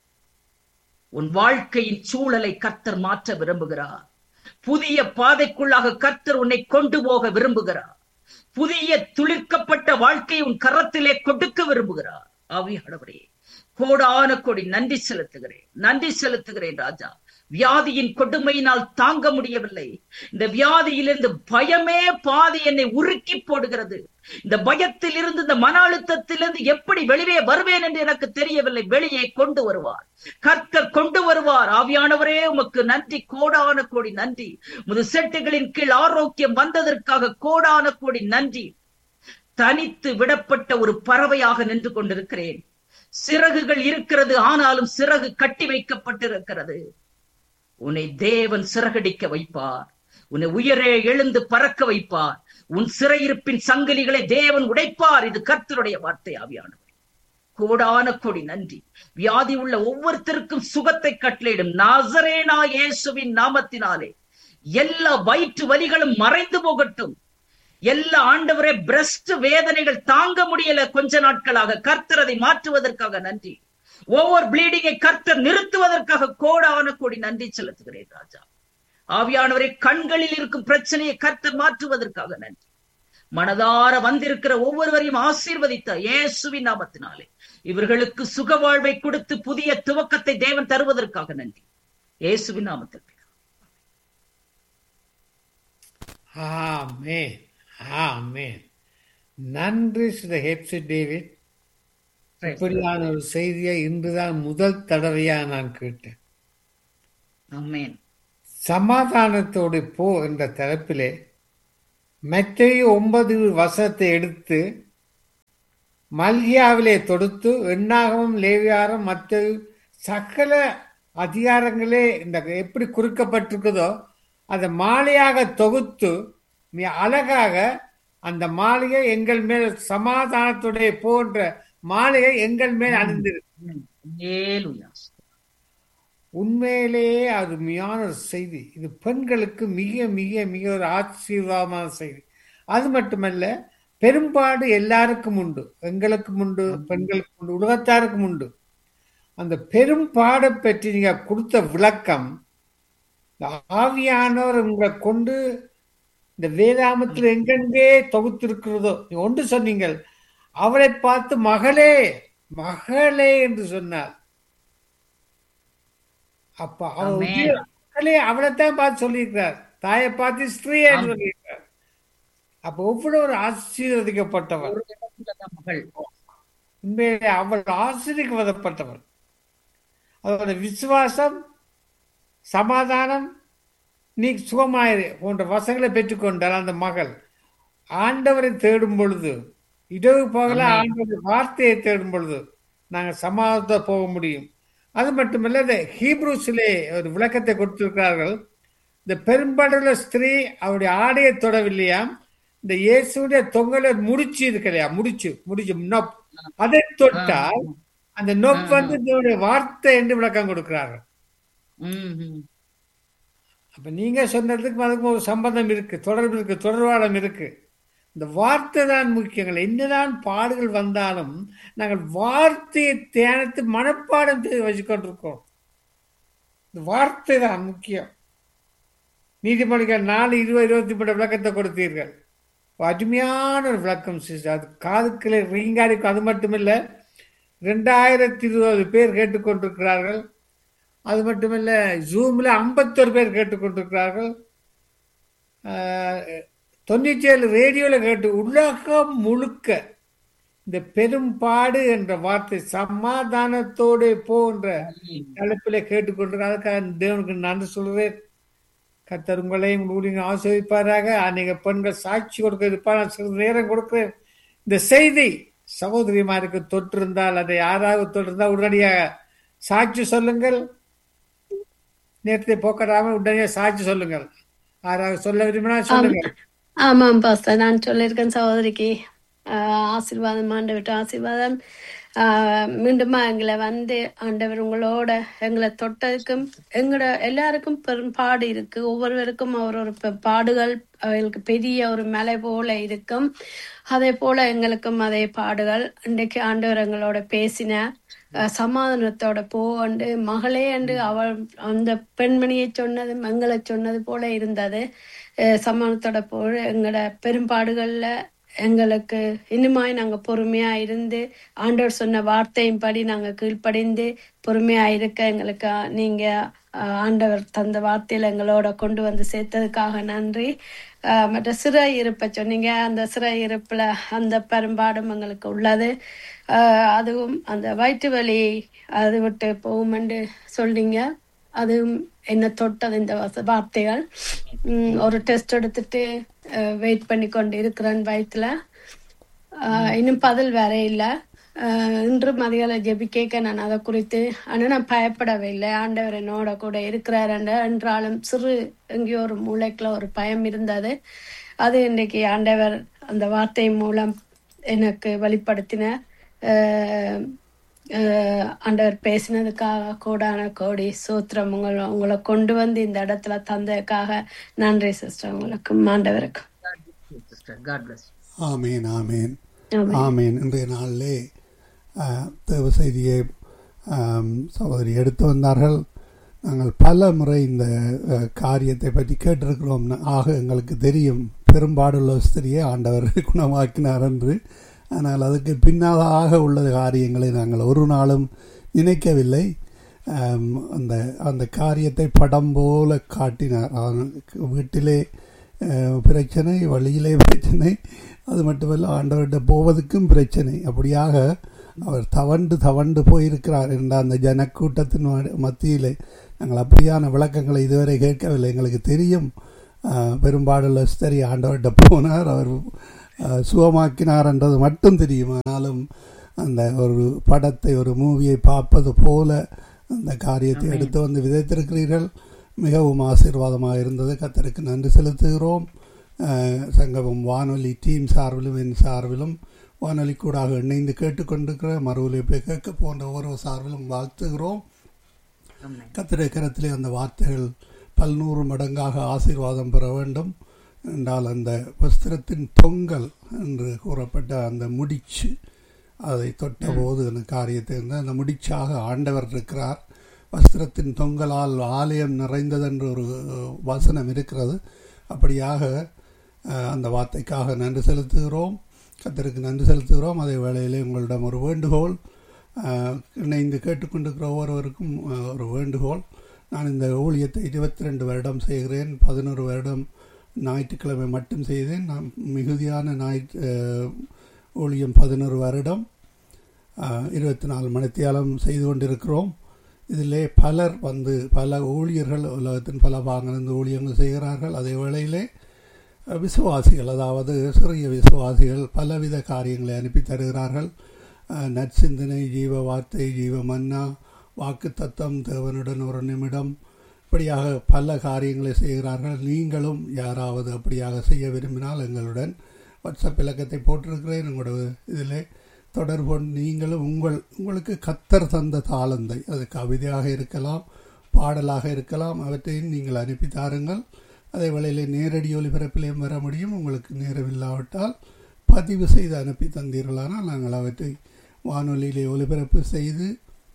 உன் வாழ்க்கையின் சூழலை கர்த்தர் மாற்ற விரும்புகிறார் புதிய பாதைக்குள்ளாக கர்த்தர் உன்னை கொண்டு போக விரும்புகிறார் புதிய துளிர்க்கப்பட்ட வாழ்க்கையை உன் கரத்திலே கொடுக்க விரும்புகிறார் ஆவியானவரே கோடான கொடி நன்றி செலுத்துகிறேன் நன்றி செலுத்துகிறேன் ராஜா வியாதியின் கொடுமையினால் தாங்க முடியவில்லை இந்த வியாதியிலிருந்து பயமே பாதி என்னை உருக்கி போடுகிறது இந்த பயத்தில் இருந்து இந்த மன அழுத்தத்திலிருந்து எப்படி வெளியே வருவேன் என்று எனக்கு தெரியவில்லை வெளியே கொண்டு வருவார் கர்த்தர் கொண்டு வருவார் ஆவியானவரே உமக்கு நன்றி கோடான கோடி நன்றி முது செட்டுகளின் கீழ் ஆரோக்கியம் வந்ததற்காக கோடான கோடி நன்றி தனித்து விடப்பட்ட ஒரு பறவையாக நின்று கொண்டிருக்கிறேன் சிறகுகள் இருக்கிறது ஆனாலும் சிறகு கட்டி வைக்கப்பட்டிருக்கிறது உன்னை தேவன் சிறகடிக்க வைப்பார் உன்னை உயரே எழுந்து பறக்க வைப்பார் உன் சிறையிருப்பின் சங்கிலிகளை தேவன் உடைப்பார் இது கர்த்தருடைய வார்த்தை ஆவியானவர் கோடான கொடி நன்றி வியாதி உள்ள ஒவ்வொருத்தருக்கும் சுகத்தை கட்டளையிடும் நாசரேனா இயேசுவின் நாமத்தினாலே எல்லா வயிற்று வலிகளும் மறைந்து போகட்டும் எல்லா ஆண்டவரே பிரஸ்ட் வேதனைகள் தாங்க முடியல கொஞ்ச நாட்களாக கர்த்தர் அதை மாற்றுவதற்காக நன்றி ஒவ்வொரு பிளீடிங்கை கர்த்தர் நிறுத்துவதற்காக கோடான கோடி நன்றி செலுத்துகிறேன் ராஜா ஆவியானவரை கண்களில் இருக்கும் பிரச்சனையை கர்த்தர் மாற்றுவதற்காக நன்றி மனதார வந்திருக்கிற ஒவ்வொருவரையும் ஆசீர்வதித்த இயேசுவின் நாமத்தினாலே இவர்களுக்கு சுக வாழ்வை கொடுத்து புதிய துவக்கத்தை தேவன் தருவதற்காக நன்றி இயேசுவின் நாமத்தில் ஆமென் ஆமென் நன்றி சில ஹெப்சி டேவிட் இப்படியான ஒரு செய்தியை இன்றுதான் முதல் தடவையா நான் கேட்டேன் ஆமென் சமாதானத்தோடு போ என்ற தலைப்பிலே மத்திய ஒன்பது வசத்தை எடுத்து மல்கியாவிலே தொடுத்து எண்ணாகவும் லேவியாரம் மற்ற சகல அதிகாரங்களே இந்த எப்படி குறிக்கப்பட்டிருக்குதோ அதை மாலையாக தொகுத்து மிக அழகாக அந்த மாளிகை எங்கள் மேல் சமாதானத்துடைய போன்ற மாளிகை எங்கள் மேல் அணிந்திருக்கு ஹalleluya உண்மையிலேயே அருமையான ஒரு செய்தி இது பெண்களுக்கு மிக மிக மிக ஒரு ஆசீர்வாதமான செய்தி அது மட்டுமல்ல பெரும்பாடு எல்லாருக்கும் உண்டு எங்களுக்கும் உண்டு பெண்களுக்கும் உண்டு உலகத்தாருக்கும் உண்டு அந்த பெரும்பாடை பற்றி நீங்க கொடுத்த விளக்கம் இந்த ஆவியானவர் உங்களை கொண்டு இந்த வேதாமத்தில் எங்கெங்கே தொகுத்திருக்கிறதோ நீங்க ஒன்று சொன்னீங்கள் அவரை பார்த்து மகளே மகளே என்று சொன்னார் அப்ப அவர் ஆமென். உத்திய- மகளே அவளைத்தான் பார்த்து சொல்லியிருக்கிறார் தாயை பார்த்து ஸ்திரீயே என்று சொல்லியிருக்கிறார் அப்ப எவ்வளவு ஒரு ஆசீர்வதிக்கப்பட்டவர் ஒரு இடத்துலதான் மகள் உண்மையிலே அவள் ஆசீர்வதப்பட்டவர் அவரோட விசுவாசம் சமாதானம் நீ சுகமாயிரு போன்ற வசங்களை பெற்றுக்கொண்டால் அந்த மகள் ஆண்டவரை தேடும் பொழுது இரவு பகல ஆமென். ஆண்டவர் வார்த்தையை தேடும் பொழுது நாங்கள் சமாதானத்தை போக முடியும் அது மட்டுமல்ல இந்த ஹீப்ரூஸிலே ஒரு விளக்கத்தை கொடுத்திருக்கிறார்கள் இந்த பெரும்பாலுள்ள ஸ்திரீ அவருடைய ஆடையை தொடவில்லையாம் இந்த இயேசுடைய தொங்கல முடிச்சு இருக்கு இல்லையா முடிச்சு முடிச்சு நொப் அதை தொட்டால் அந்த நொப் வந்து இதனுடைய வார்த்தை என்று விளக்கம் கொடுக்கிறார்கள் ம், ம். அப்ப நீங்க சொன்னதுக்கு அதுக்கும் ஒரு சம்பந்தம் இருக்கு தொடர்பு இருக்கு தொடர்பாடம் இருக்கு இந்த வார்த்தை தான் முக்கியங்கள் என்னதான் பாடுகள் வந்தாலும் நாங்கள் வார்த்தையை தியானித்து மனப்பாடம் செய்து வச்சுக்கொண்டிருக்கோம் இந்த வார்த்தை தான் முக்கியம் நீதிமொழிகள் நாலு இருபது இருபத்தி மூணு விளக்கத்தை கொடுத்தீர்கள் அருமையான ஒரு விளக்கம் சிஸ்டர் அது காதுக்களை ரீங்காரிக்கும் அது மட்டுமில்ல ரெண்டாயிரத்தி இருபது பேர் கேட்டுக்கொண்டிருக்கிறார்கள் அது மட்டுமல்ல ஜூமில் ஐம்பத்தொரு பேர் கேட்டுக்கொண்டிருக்கிறார்கள் தொண்ணூற்றி ஏழு ரேடியோவில் கேட்டு உலகம் முழுக்க இந்த பெரும்பாடு என்ற வார்த்தை சமாதானத்தோடு போன்ற தலைப்பில் கேட்டுக்கொண்டிருக்க அதுக்காக தேவனுக்கு நன்றி சொல்கிறேன் கத்தர் உங்களையும் ஊழியங்க ஆசிரியப்பாராக அநேக பெண்கள் சாட்சி கொடுக்க இருப்பார் நான் சிறிது நேரம் கொடுக்கிறேன் இந்த செய்தி சகோதரிமாருக்கு தொற்றிருந்தால் அதை யாராவது தொற்றிருந்தால் உடனடியாக சாட்சி சொல்லுங்கள் நேரத்தை போக்கடாம உடனே சாட்சி சொல்லுங்கள் யாராவது சொல்ல விரும்பினா சொல்லுங்க ஆமாம் பாஸ்டர் நான் சொல்லியிருக்கேன் சகோதரிக்கு ஆஹ் ஆசீர்வாதம் ஆண்டவர்கிட்ட ஆசீர்வாதம் ஆஹ் மீண்டுமா எங்களை வந்து ஆண்டவர் உங்களோட எங்களை தொட்டதுக்கும் எங்களோட எல்லாருக்கும் பெரும் பாடு இருக்கு ஒவ்வொருவருக்கும் அவர் ஒரு பெ- பாடுகள் அவர்களுக்கு பெரிய ஒரு மலை போல இருக்கும் அதே போல எங்களுக்கும் அதே பாடுகள் இன்றைக்கு ஆண்டவர் எங்களோட பேசின அஹ் சமாதானத்தோட போண்டு மகளே என்று அவள் அந்த பெண்மணியை சொன்னது எங்களை சொன்னது போல இருந்தது அஹ் சமாதானத்தோட போல எங்களோட பெரும்பாடுகள்ல எங்களுக்கு இன்னுமாய் நாங்க பொறுமையா இருந்து ஆண்டவர் சொன்ன வார்த்தையின்படி நாங்க கீழ்ப்படிந்து பொறுமையா இருக்க எங்களுக்கு அஹ், நீங்க அஹ், ஆண்டவர் தந்த வார்த்தையில எங்களோட கொண்டு வந்து சேர்த்ததுக்காக நன்றி அஹ், மற்ற சிறை இருப்ப சொன்னீங்க அந்த சிறை இருப்புல அந்த பெரும்பாடும் எங்களுக்கு உள்ளது அஹ், அதுவும் அந்த வயிற்று வலி அது விட்டு போகுமென்று சொல்றீங்க அதுவும் என்ன தொட்டது இந்த வச- வார்த்தைகள் உம், ஒரு டெஸ்ட் எடுத்துட்டு வெயிட் பண்ணி கொண்டு இருக்கிறேன் வயிற்றுல இன்னும் பதில் வேற இல்லை இன்று மதியால ஜெபி கேட்க நான் அதை குறித்து ஆனால் நான் பயப்படவே இல்லை ஆண்டவர் என்னோட கூட இருக்கிறார் என்றாலும் சிறு எங்கேயோ ஒரு மூளைக்குள்ள ஒரு பயம் இருந்தது அது இன்றைக்கு ஆண்டவர் அந்த வார்த்தை மூலம் எனக்கு வெளிப்படுத்தினார் அஹ், அஹ், ஆண்டவர் பேசினதுக்காக கோடான கோடி சூத்திரம் உங்களை உங்களை கொண்டு வந்து இந்த இடத்துல தந்ததுக்காக நன்றி சிஸ்டர் உங்களுக்கும் ஆண்டவருக்கும் sister God bless amen amen amen. Amen இன்றைய நாளிலே அஹ், தேவ செய்தியை ஆம், சகோதரி எடுத்து வந்தார்கள் நாங்கள் பல முறை இந்த அஹ், காரியத்தை பற்றி கேட்டிருக்கிறோம் ஆக எங்களுக்கு தெரியும் பெரும்பாடுள்ள ஸ்திரியை ஆண்டவர் குணமாக்கினார் என்று ஆனால் அதுக்கு பின்னாக உள்ள காரியங்களை நாங்கள் ஒரு நாளும் நினைக்கவில்லை ஆம், அந்த அந்த காரியத்தை படம் போல காட்டினார் அவன் வீட்டிலே அஹ், பிரச்சனை வழியிலே பிரச்சனை அது மட்டுமல்ல ஆண்டவர்கிட்ட போவதற்கும் பிரச்சனை அப்படியாக அவர் தவண்டு தவண்டு போயிருக்கிறார் என்ற அந்த ஜனக்கூட்டத்தின் ம- மத்தியிலே நாங்கள் அப்படியான விளக்கங்களை இதுவரை கேட்கவில்லை எங்களுக்கு தெரியும் அஹ், பெரும்பாடுள்ள ஸ்தரி ஆண்டவர்கிட்ட போனார் அவர் அஹ், சுகமாக்கினார் என்றது மட்டும் தெரியும் ஆனாலும் அந்த ஒரு படத்தை ஒரு மூவியை பார்ப்பது போல அந்த காரியத்தை ஆமென். எடுத்து வந்து விதைத்திருக்கிறீர்கள் மிகவும் ஆசீர்வாதமாக இருந்தது கத்தருக்கு நன்றி செலுத்துகிறோம் அஹ், சங்கமம் வானொலி டீம் சார்பிலும் என் சார்பிலும் வானொலி கூடாக இணைந்து கேட்டுக்கொண்டிருக்கிற மறுவலிப்பை கேட்க போன்ற ஒவ்வொரு சார்பிலும் வாழ்த்துகிறோம் ஆமென். கத்திரை கரத்திலே அந்த வார்த்தைகள் பல்நூறு மடங்காக ஆசீர்வாதம் பெற வேண்டும் என்றால் அந்த வஸ்திரத்தின் தொங்கல் என்று கூறப்பட்ட அந்த முடிச்சு அதை தொட்டபோது அந்த காரியத்தை வந்து அந்த முடிச்சாக ஆண்டவர் இருக்கிறார் வஸ்திரத்தின் தொங்கலால் ஆலயம் நிறைந்ததென்று ஒரு அஹ், வசனம் இருக்கிறது அப்படியாக அஹ், அந்த வார்த்தைக்காக நன்றி செலுத்துகிறோம் கத்தருக்கு நன்றி செலுத்துகிறோம் அதே வேளையிலே உங்களிடம் ஒரு வேண்டுகோள் அஹ், இணைந்து கேட்டுக்கொண்டிருக்கிற ஒவ்வொருவருக்கும் அஹ், ஒரு வேண்டுகோள் நான் இந்த ஊழியத்தை இருபத்தி ரெண்டு வருடம் செய்கிறேன் பதினோரு வருடம் ஞாயிற்றுக்கிழமை மட்டும் செய்தேன் நான் மிகுதியான ஞாயிற்று அஹ், ஊழியம் பதினோரு வருடம் இருபத்தி நாலு மணித்தியாலம் செய்து கொண்டிருக்கிறோம் இதிலே பலர் வந்து பல ஊழியர்கள் உலகத்தின் பல பாங்கிலிருந்து ஊழியங்கள் செய்கிறார்கள் அதே வேளையிலே அஹ், விசுவாசிகள் அதாவது சிறிய விசுவாசிகள் பலவித காரியங்களை அனுப்பி தருகிறார்கள் அஹ், நற்சிந்தனை ஜீவ வார்த்தை ஜீவ மன்னா வாக்கு தத்தம் தேவனுடன் ஒரு நிமிடம் இப்படியாக பல காரியங்களை செய்கிறார்கள் நீங்களும் யாராவது அப்படியாக செய்ய விரும்பினால் எங்களுடன் வாட்ஸ்அப் இலக்கத்தை போட்டிருக்கிறேன் உங்களோட இதில் தொடர்பு கொண்டு நீங்களும் உங்கள் உங்களுக்கு கத்தர் தந்த தாளந்தை அது கவிதையாக இருக்கலாம் பாடலாக இருக்கலாம் அவற்றையும் நீங்கள் அனுப்பி தாருங்கள் அதே வேளையில் நேரடி ஒலிபரப்பிலையும் வர முடியும் உங்களுக்கு நேரமில்லாவிட்டால் பதிவு செய்து அனுப்பி தந்தீர்களானால் நாங்கள் அவற்றை வானொலியிலே ஒலிபரப்பு செய்து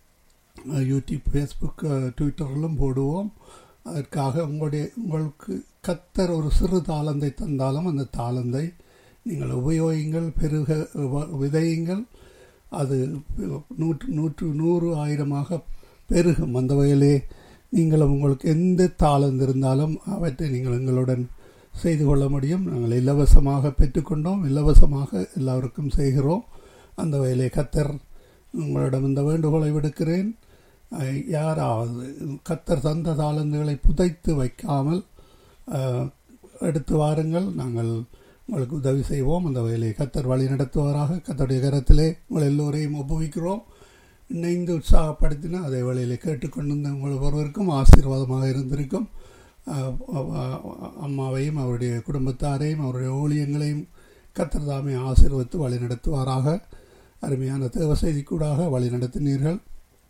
அஹ், யூடியூப் ஃபேஸ்புக் அஹ், ட்விட்டரிலும் போடுவோம் அதற்காக உங்களுடைய உங்களுக்கு கத்தர் ஒரு சிறு தாளந்தை தந்தாலும் அந்த தாளந்தை நீங்கள் உபயோகிங்கள் பெருக வ- விதையுங்கள் அது நூற்று நூற்று நூறு ஆயிரமாக பெருகும் அந்த வகையிலே நீங்களும் உங்களுக்கு எந்த தாளந்து இருந்தாலும் அவற்றை நீங்கள் எங்களுடன் செய்து கொள்ள முடியும் நாங்கள் இலவசமாக பெற்றுக்கொண்டோம் இலவசமாக எல்லாருக்கும் செய்கிறோம் அந்த வகையிலே கத்தர் உங்களிடம் இந்த வேண்டுகோளை விடுக்கிறேன் அஹ், யாராவது கத்தர் தந்த தாளந்துகளை புதைத்து வைக்காமல் அஹ், எடுத்து வாருங்கள் நாங்கள் உங்களுக்கு உதவி செய்வோம் அந்த வகையிலே கத்தர் வழி நடத்துவாராக கத்தருடைய கரத்திலே உங்கள் எல்லோரையும் ஒப்புவிக்கிறோம் இணைந்து உற்சாகப்படுத்தின அதே வேளையிலே கேட்டுக்கொண்டிருந்த உங்கள் ஒருவருக்கும் ஆசீர்வாதமாக இருந்திருக்கும் அஹ், அஹ், அம்மாவையும் அவருடைய குடும்பத்தாரையும் அவருடைய ஊழியங்களையும் கத்தர் தாமே ஆசீர்வத்து வழி நடத்துவாராக அருமையான தேவ செய்தி கூடாக வழி நடத்தினீர்கள்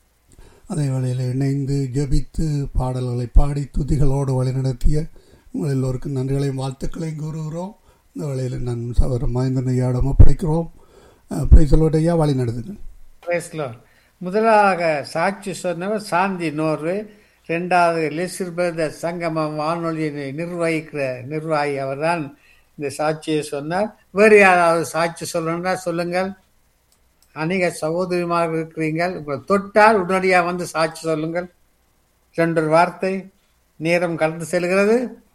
அதே வேளையில் இணைந்து ஜெபித்து பாடல்களை பாடி துதிகளோடு வழிநடத்திய உங்கள் எல்லோருக்கும் நன்றிகளையும் வாழ்த்துக்களையும் கூறுகிறோம் இந்த வேளையில் நான் சவர மகேந்திரன் ஐயாவிடம் ஒப்படைக்கிறோம் பிரைசலோட ஐயா வழி நடத்துங்கள் Praise Lord. முதலாக சாட்சி சொன்னவர் சாந்தி நோர்வே ரெண்டாவது லிசிர்பத சங்கமம் வானொலியை நிர்வகிக்கிற நிர்வாகி அவர்தான் இந்த சாட்சியை சொன்னார் வேறு யாராவது சாட்சி சொல்லணும்னா சொல்லுங்கள் அநேக சகோதரிமாக இருக்கிறீங்கள் உங்களை தொட்டால் உடனடியாக வந்து சாட்சி சொல்லுங்கள் ரெண்டு ஒரு வார்த்தை நேரம் கடந்து செல்கிறது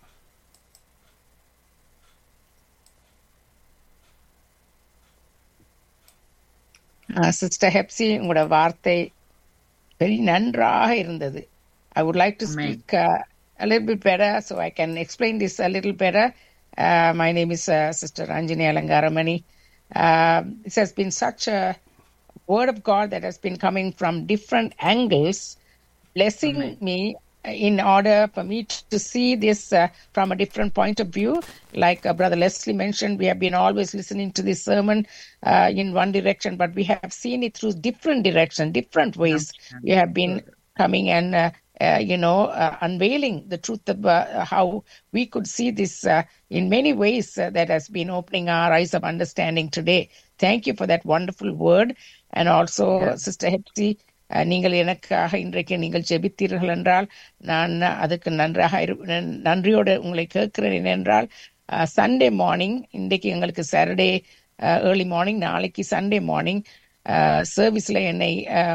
சிஸ்டர் ஹெப்சி உங்களோட வார்த்தை வெரி நன்றாக இருந்தது I would like to Amen. Speak a little bit better so I can explain this a little better. Uh, my name is uh, Sister Anjani Alangaramani. Uh, this has been such a word of God that has been coming from different angles, blessing me in order for me to see this uh, from a different point of view. Like uh, Brother Leslie mentioned, we have been always listening to this sermon uh, in one direction, but we have seen it through different direction, different ways. We have been coming and uh, uh, you know uh, unveiling the truth of uh, how we could see this uh, in many ways uh, that has been opening our eyes of understanding today. Thank you for that wonderful word, and also Sister Hepsi. Ah, நீங்கள் எனக்காக இன்றைக்கு நீங்கள் ஜெபித்தீர்கள் என்றால் நான் அதுக்கு நன்றாக இரு- நன்றியோடு உங்களை கேட்கிறேன் என்றால் சண்டே மார்னிங் இன்றைக்கு எங்களுக்கு சாட்டர்டே ஏர்லி மார்னிங் நாளைக்கு சண்டே மார்னிங் சர்வீஸ்ல என்னை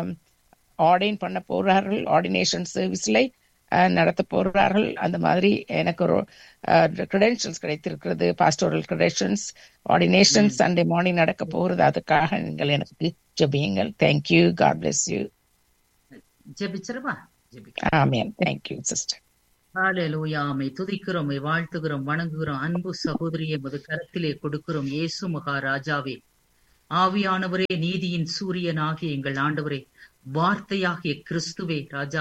ஆர்டைன் பண்ண போறார்கள் ஆர்டினேஷன் சர்வீஸ்ல நடத்த போறார்கள் அந்த மாதிரி எனக்கு ஒரு கிரெடென்ஷியல்ஸ் கிடைத்திருக்கிறது pastoral credentials ordination Sunday morning நடக்க போகிறது அதுக்காக நீங்கள் எனக்கு ஜெபியுங்கள் தேங்க்யூ காட் பிளஸ் யூ ஜெபிச்சிருவா ஆமேன் தேங்க்யூ சிஸ்டர் ஹalleluya மை துதிக்கிறோம் மை வாழ்த்துகிறோம் வணங்குகிறோம் அன்பு சகோதரியை மது கரத்திலே கொடுக்கிறோம் இயேசு மகாராஜாவே ஆவியானவரே நீதியின் சூரியனாகிய எங்கள் ஆண்டவரே வார்த்தையாகிய கிறிஸ்துவே ராஜா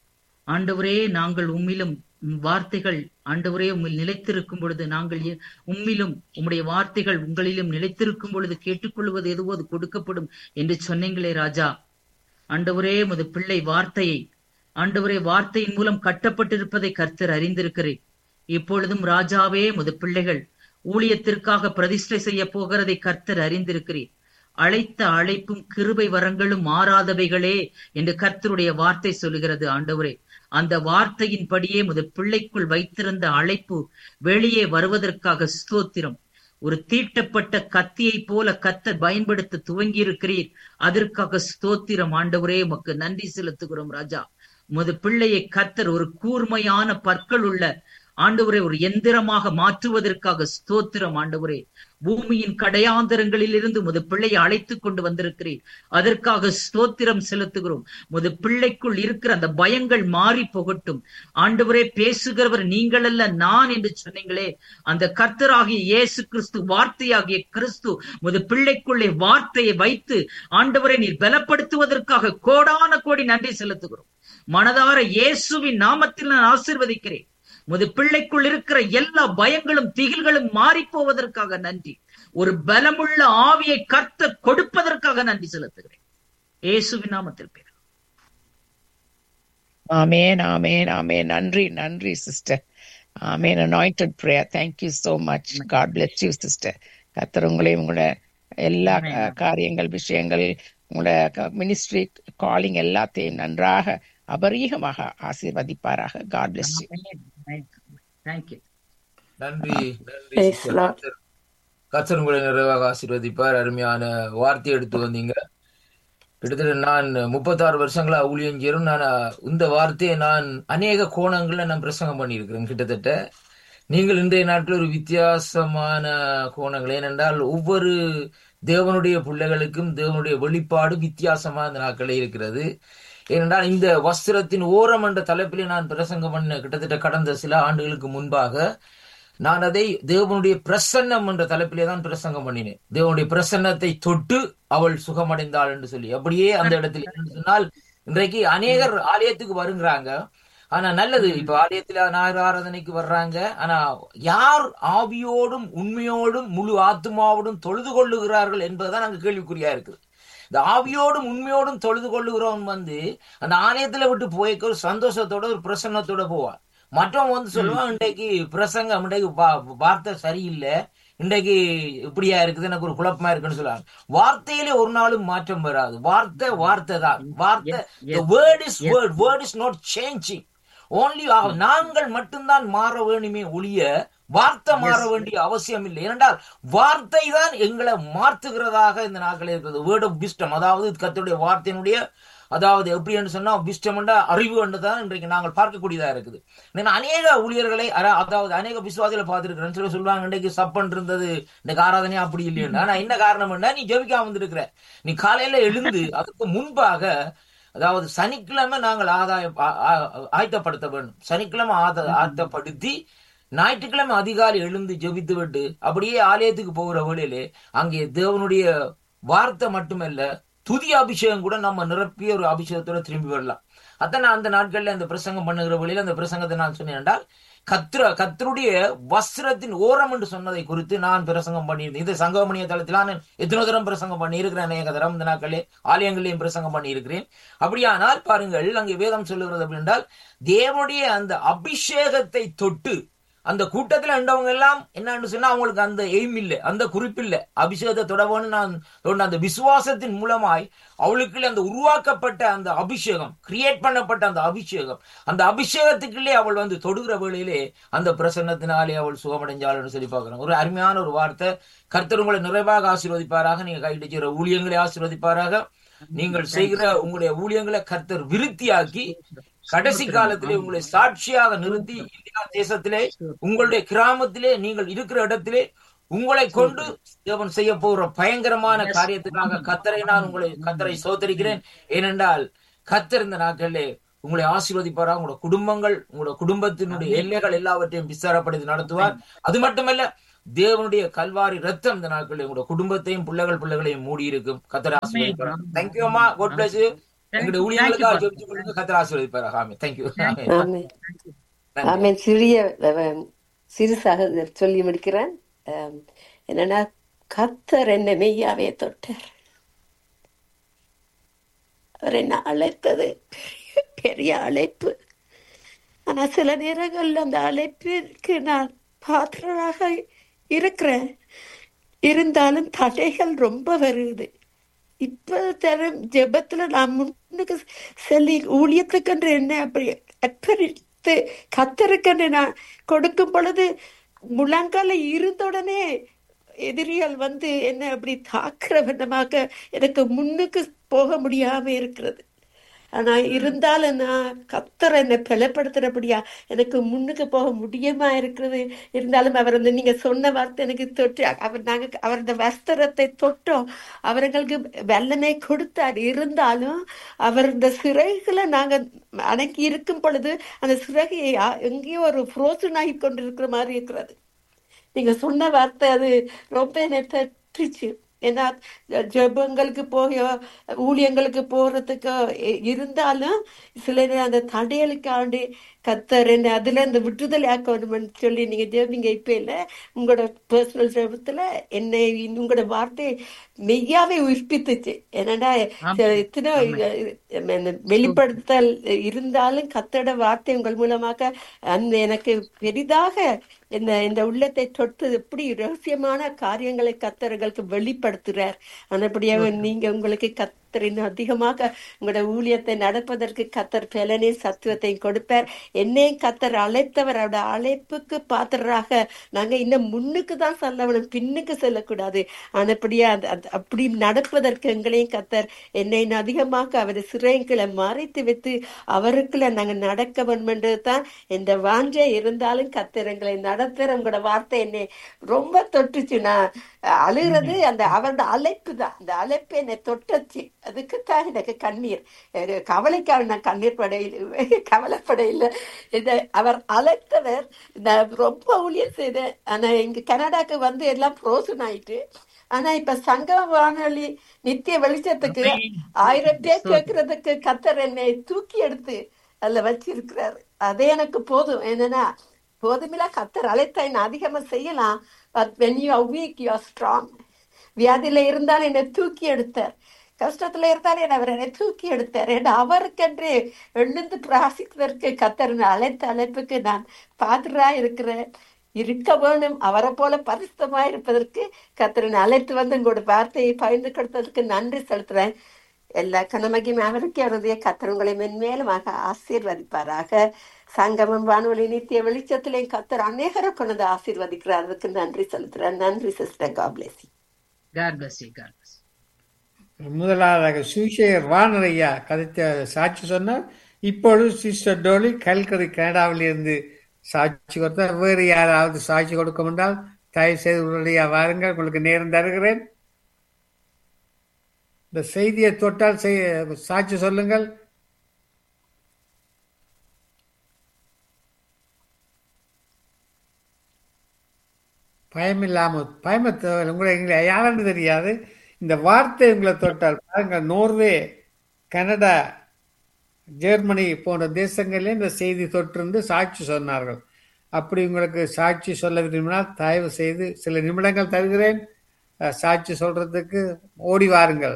ஆண்டவரே நாங்கள் உம்மிலும் வார்த்தைகள் ஆண்டவரே உம்மில் நிலைத்திருக்கும் பொழுது நாங்கள் உம்மிலும் உம்முடைய வார்த்தைகள் உங்களிலும் நிலைத்திருக்கும் பொழுது கேட்டுக்கொள்வது எதுவோ அது கொடுக்கப்படும் என்று சொன்னீங்களே ராஜா ஆண்டவரே உமது பிள்ளை வார்த்தையை ஆண்டவரே வார்த்தையின் மூலம் கட்டப்பட்டிருப்பதை கர்த்தர் அறிந்திருக்கிறேன் இப்பொழுதும் ராஜாவே முது பிள்ளைகள் ஊழியத்திற்காக பிரதிஷ்டை செய்ய போகிறதை கர்த்தர் அறிந்திருக்கிறேன் அழைத்த அழைப்பும் கிருபை வரங்களும் மாறாதவைகளே என்று கர்த்தருடைய வார்த்தை சொல்லுகிறது ஆண்டவரே அந்த வார்த்தையின்படியே முத பிள்ளைக்குள் வைத்திருந்த அழைப்பு வெளியே வருவதற்காக ஸ்தோத்திரம் ஒரு தீட்டப்பட்ட கத்தியை போல கத்தர் பயன்படுத்த துவங்கி இருக்கிறீர் அதற்காக ஸ்தோத்திரம் ஆண்டவரே உமக்கு நன்றி செலுத்துகிறோம் ராஜா உமது பிள்ளையை கத்தர் ஒரு கூர்மையான பற்கள் உள்ள ஆண்டவரே ஒரு எந்திரமாக மாற்றுவதற்காக ஸ்தோத்திரம் ஆண்டவரே பூமியின் கடையாந்தரங்களில் இருந்து முது பிள்ளையை அழைத்து கொண்டு வந்திருக்கிறீர் அதற்காக ஸ்தோத்திரம் செலுத்துகிறோம் முது பிள்ளைக்குள் இருக்கிற அந்த பயங்கள் மாறி போகட்டும் ஆண்டவரே பேசுகிறவர் நீங்கள் அல்ல நான் என்று சொன்னீங்களே அந்த கர்த்தராகிய இயேசு கிறிஸ்து வார்த்தையாகிய கிறிஸ்து முது பிள்ளைக்குள்ளே வார்த்தையை வைத்து ஆண்டவரை நீர் பலப்படுத்துவதற்காக கோடான கோடி நன்றி செலுத்துகிறோம் மனதார இயேசுவின் நாமத்தில் நான் ஆசிர்வதிக்கிறேன் முது பிள்ளைக்குள் இருக்கிற எல்லா பயங்களும் திகில்களும் மாறி போவதற்காக நன்றி ஒரு பலமுள்ள ஆவியை கர்த்த கொடுப்பதற்காக நன்றி செலுத்துகிறேன் இயேசுவின் நாமத்தில் பேர் ஆமேன் ஆமேன் ஆமேன் நன்றி நன்றி sister amen anointed prayer thank you so much God bless you sister Qatar உங்களையும் உங்களோட எல்லா காரியங்கள் விஷயங்கள் உங்களோட மினிஸ்ட்ரி காலிங் எல்லாத்தையும் நன்றாக அபரீகமாக ஆசீர்வதிப்பாராக காட் பிளஸ் யூ தேங்க்யூ நன்றி நன்றி கத்தர் உங்களை நிறைவாக ஆசீர்வதிப்பார் அருமையான வார்த்தை எடுத்து வந்தீங்க கிட்டத்தட்ட நான் முப்பத்தாறு வருஷங்களா ஊழியம் செய்யறோம் நான் இந்த வார்த்தையை நான் அநேக கோணங்கள்ல நான் பிரசங்கம் பண்ணியிருக்கிறேன் கிட்டத்தட்ட நீங்கள் இன்றைய நாட்டில் ஒரு வித்தியாசமான கோணங்கள் ஏனென்றால் ஒவ்வொரு தேவனுடைய பிள்ளைகளுக்கும் தேவனுடைய வெளிப்பாடு வித்தியாசமா இந்த நாட்களில் இருக்கிறது ஏனென்றால் இந்த வஸ்திரத்தின் ஓரம் என்ற தலைப்பிலே நான் பிரசங்கம் பண்ண கிட்டத்தட்ட கடந்த சில ஆண்டுகளுக்கு முன்பாக நான் அதை தேவனுடைய பிரசன்னம் என்ற தலைப்பிலே தான் பிரசங்கம் பண்ணினேன் தேவனுடைய பிரசன்னத்தை தொட்டு அவள் சுகமடைந்தாள் என்று சொல்லி அப்படியே அந்த இடத்துல என்று சொன்னால் இன்றைக்கு அநேகர் ஆலயத்துக்கு வருங்கிறாங்க ஆனா நல்லது இப்ப ஆலயத்துல ஞாயிறு ஆராதனைக்கு வர்றாங்க ஆனா யார் ஆவியோடும் உண்மையோடும் முழு ஆத்மாவோடும் தொழுது கொள்ளுகிறார்கள் என்பதுதான் அங்க கேள்விக்குறியா இருக்குது இந்த ஆவியோடும் உண்மையோடும் தொழுது கொள்ளுகிறவன் வந்து அந்த ஆலயத்துல விட்டு போய்க்க ஒரு சந்தோஷத்தோட ஒரு பிரசன்னத்தோட போவான் மற்றவன் வந்து சொல்லுவான் இன்றைக்கு பிரசங்கம் இன்றைக்கு வார்த்தை சரியில்லை இன்றைக்கு இப்படியா இருக்குது எனக்கு ஒரு குழப்பமா இருக்குன்னு சொல்லுவாங்க வார்த்தையிலே ஒரு நாளும் மாற்றம் வராது வார்த்தை வார்த்தை தான் வார்த்தை word is word word is not changing only நாங்கள் மட்டும்தான் மாற வேணுமே ஒழிய வார்த்தை மாற வேண்டிய அவசியம் இல்லை ஏனென்றால் வார்த்தை தான் எங்களை மாற்றுகிறதாக இந்த நாட்களில் இருக்கிறது வேர்ட் ஆஃப் விஸ்டம் அதாவது கத்துடைய வார்த்தையினுடைய அதாவது எப்படி என்று சொன்னா விஸ்டம்ண்டா அறிவு என்று தான் இன்றைக்கு நாங்கள் பார்க்கக்கூடியதா இருக்குது நான் அநேக ஊழியர்களை அதாவது அநேக விசுவாசிகளை பார்த்துருக்கிறேன் சில சொல்லுவாங்க இன்றைக்கு சப்பன் இருந்தது இன்னைக்கு ஆராதனையா அப்படி இல்லைன்னு ஆனா என்ன காரணம் என்ன நீ ஜெபிக்காம வந்திருக்கிற நீ காலையில எழுந்து அதுக்கு முன்பாக அதாவது சனிக்கிழமை நாங்கள் ஆதாயம் ஆயத்தப்படுத்த வேண்டும் சனிக்கிழமை ஆத ஆயத்தப்படுத்தி ஞாயிற்றுக்கிழமை அதிகாலை எழுந்து ஜெபித்து விட்டு அப்படியே ஆலயத்துக்கு போகிற வேளையிலே அங்கே தேவனுடைய வார்த்தை மட்டுமல்ல துதி அபிஷேகம் கூட நம்ம நிரப்பிய ஒரு அபிஷேகத்தோட திரும்பி வரலாம் அத்தனை அந்த நாட்கள்ல அந்த பிரசங்கம் பண்ணுகிற வழியில அந்த பிரசங்கத்தை நான் சொன்னேன் என்றால் கத்ர கத்தருடைய வஸ்திரத்தின் ஓரம் என்று சொன்னதை குறித்து நான் பிரசங்கம் பண்ணியிருந்தேன் இது சங்கமணிய தளத்தில் நான் எத்தனை தரம் பிரசங்கம் பண்ணியிருக்கிறேன் அநேக தரம் இந்த நாட்களே ஆலயங்களையும் பிரசங்கம் பண்ணியிருக்கிறேன் அப்படியானால் பாருங்கள் அங்கே வேதம் சொல்லுகிறது அப்படின்றால் தேவனுடைய அந்த அபிஷேகத்தை தொட்டு அந்த கூட்டத்துல இருந்தவங்க எல்லாம் என்னன்னு சொன்னா அவங்களுக்கு அந்த எய்ம் இல்லை அந்த குறிப்பு இல்லை அபிஷேகத்தை தொடவோன்னு நான் சொன்ன அந்த விசுவாசத்தின் மூலமாய் அவளுக்குள்ள அந்த உருவாக்கப்பட்ட அந்த அபிஷேகம் கிரியேட் பண்ணப்பட்ட அந்த அபிஷேகம் அந்த அபிஷேகத்துக்குள்ளே அவள் வந்து தொடுகிற வேளையிலே அந்த பிரசன்னத்தினாலே அவள் சுகமடைஞ்சாள்னு சொல்லி பார்க்கிறோம் ஒரு அருமையான ஒரு வார்த்தை கர்த்தர் உங்களை நிறைவாக ஆசீர்வதிப்பாராக நீங்க கையிட்டு செய்கிற ஊழியங்களை ஆசீர்வதிப்பாராக நீங்கள் செய்கிற உங்களுடைய ஊழியங்களை கர்த்தர் விருத்தியாக்கி கடைசி காலத்திலே உங்களை சாட்சியாக நிறுத்தி இந்தியா தேசத்திலே உங்களுடைய கிராமத்திலே நீங்கள் இருக்கிற இடத்திலே உங்களை கொண்டு தேவன் செய்ய போகிற பயங்கரமான காரியத்துக்காக கத்தரை நான் உங்களை கத்தரை சோதரிக்கிறேன் ஏனென்றால் கத்தர் இந்த நாட்களிலே உங்களை ஆசீர்வதிப்பாரா உங்களோட குடும்பங்கள் உங்களோட குடும்பத்தினுடைய எல்லைகள் எல்லாவற்றையும் விசாரப்படுத்தி நடத்துவார் அது மட்டுமல்ல தேவனுடைய கல்வாரி ரத்தம் இந்த நாட்களில் உங்களோட குடும்பத்தையும் பிள்ளைகள் பிள்ளைகளையும் மூடி இருக்கும் கத்தர் ஆசீர்வதிப்பார் தேங்க்யூ அம்மா கோட் பிளஸ் எங்களுடைய ஊழியர்களுக்காக ஜெபிச்சு கொடுங்க கத்தர் ஆசீர்வதிப்பார் ஆமே தேங்க்யூ ஆமென் ஆமென் சிறிய அஹ், சிறுசாக சொல்லி முடிக்கிறேன் அஹ், என்னன்னா கத்தர் என்ன மெய்யாவே தொட்டார் அவர் என்ன அழைத்தது பெரிய- பெரிய அழைப்பு ஆனா சில நேரங்கள்ல அந்த அழைப்பிற்கு நான் பாத்திரராக இருக்கிறேன் இருந்தாலும் தடைகள் ரொம்ப வருது இப்ப தரும் ஜெபத்துல நான் முன்னுக்கு சொல்லி ஊழியத்துக்கென்று என்ன அப்படி அர்ப்பணித்து கத்தருக்கென்று நான் கொடுக்கும் பொழுது முழங்கால இருந்த உடனே எதிரிகள் வந்து என்ன அப்படி தாக்குற விதமாக எனக்கு முன்னுக்கு போக முடியாம இருக்கிறது ஆனா இருந்தாலும் நான் கத்தர் என்னை பலப்படுத்துறபடியா எனக்கு முன்னுக்கு போக முடியுமா இருக்கிறது இருந்தாலும் அவர் வந்து நீங்க சொன்ன வார்த்தை எனக்கு தொட்டு அவர் நாங்க அவரது வஸ்திரத்தை தொட்டோம் அவர்களுக்கு வல்லமை கொடுத்தார் இருந்தாலும் அவர் இந்த சிறைகளை நாங்க அடக்கி இருக்கும் பொழுது அந்த சிறகை யா- எங்கேயோ ஒரு ஃப்ரோசன் ஆகி கொண்டிருக்கிற மாதிரி இருக்கிறது நீங்க சொன்ன வார்த்தை அது ரொம்ப என்னை தட்டுச்சு ஏன்னா ஜெபங்களுக்கு போக ஊழியங்களுக்கு போறதுக்கு இ- இருந்தாலும் சில நேரம் அந்த தடையலுக்காண்டி கத்தர் என்ன அதுல இந்த விடுதலை ஆக்கணும்னு சொல்லி நீங்க ஜெபிங்க இப்ப இல்ல உங்களோட பர்சனல் ஜெபத்துல என்னை உங்களோட வார்த்தை மெய்யாவே உயிர்ப்பித்துச்சு என்னடா எத்தனை இந்த வெளிப்படுத்தல் இருந்தாலும் கத்தோட வார்த்தை உங்கள் மூலமாக அந்த எனக்கு பெரிதாக இந்த இந்த உள்ளத்தை தொட்டு எப்படி ரகசியமான காரியங்களை கத்தர்களுக்கு வெளிப்படுத்துறார் ஆனபடியாக நீங்க உங்களுக்கு கத்தரின் அதிகமாக உங்களோட ஊழியத்தை நடப்பதற்கு கத்தர் பலனே சத்துவத்தையும் கொடுப்பார் என்னையும் கத்தர் அழைத்தவர் அவருடைய அழைப்புக்கு பாத்திரராக நாங்க இன்னும் முன்னுக்கு தான் செல்லணும் பின்னுக்கு செல்லக்கூடாது ஆனப்படியா அந்த- அந்த- அப்படி நடப்பதற்கு எங்களையும் கத்தர் என்னை அதிகமாக அவர் சிறைகளை மறைத்து வைத்து அவருக்குள்ள நாங்க நடக்க வேண்டுமென்றது தான் இந்த வாஞ்சை இருந்தாலும் கத்தர் எங்களை நடத்துற உங்களோட வார்த்தை என்னை ரொம்ப தொட்டுச்சு நான் அழுகிறது அந்த அவரோட அழைப்பு தான் அந்த அழைப்பு என்னை தொட்டுச்சு அதுக்குத்தான் எனக்கு கண்ணீர் எனக்கு கவலைக்காக நான் கண்ணீர் படையில் கவலைப்படையில் இந்த அவர் அழைத்தவர் நான் ரொம்ப ஊழியர் செய்தேன் ஆனா இங்க கனடாக்கு வந்து எல்லாம் புரோசன் ஆயிட்டு ஆனா இப்ப சங்கம் வானொலி நித்திய வெளிச்சத்துக்கு ஆயிரம் பேர் கேட்கறதுக்கு கத்தர் என்னை தூக்கி எடுத்து அதுல வச்சிருக்கிறாரு அதே எனக்கு போதும் என்னன்னா போதுமில்லா கத்தர் அழைத்தா என்ன அதிகமா செய்யலாம் but when you are weak you are strong வியாதியில இருந்தாலும் என்னை தூக்கி எடுத்தார் கஷ்டத்துல இருந்தாலும் என்ன அவர் என்னை தூக்கி எடுத்தார் ஏன்னா அவருக்கென்று எழுந்து பிராசிப்பதற்கு கத்தர் அழைத்த அழைப்புக்கு நான் பாதுரா இருக்கிறேன் இருக்க வேணும் அவரை போல பரிசுத்தமா இருப்பதற்கு கத்தரனை அழைத்து வந்து உங்களோட வார்த்தையை பகிர்ந்து கொடுத்ததற்கு நன்றி செலுத்துறேன் எல்லா கனமகியும் அவருக்கே அவருடைய கத்தர் உங்களை மென்மேலுமாக ஆசீர்வதிப்பாராக சங்கமம் வானொலி நித்திய வெளிச்சத்திலே கத்தர் அநேகரை கொண்டு ஆசீர்வதிக்கிறார் அதுக்கு நன்றி செலுத்துறேன் நன்றி சிஸ்டர் காப்லேசி God bless you. God bless you. முதலாவதாக சுவிசேகர் வானரையா கதைத்த சாட்சி சொன்னார் இப்பொழுது சிஸ்டர் டோலி கல்கரி கனடாவிலிருந்து சாட்சி கொடுத்தார் வேறு யாராவது சாட்சி கொடுக்க முடிந்தால் தயவு செய்து உடனடியாக வாருங்கள் உங்களுக்கு நேரம் தருகிறேன் இந்த செய்தியை தொட்டால் செய்- சாட்சி சொல்லுங்கள் பயம் இல்லாம பயமத்தை உங்களை எங்களை யாருன்னு தெரியாது இந்த வார்த்தை உங்களை தொட்டால் பாருங்க நோர்வே கனடா ஜெர்மனி போன்ற தேசங்களில் இந்த செய்தி தொற்றிருந்து சாட்சி சொன்னார்கள் அப்படி உங்களுக்கு சாட்சி சொல்ல விரும்பினால் தயவு செய்து சில நிமிடங்கள் தருகிறேன் அஹ், சாட்சி சொல்றதுக்கு ஓடி வாருங்கள்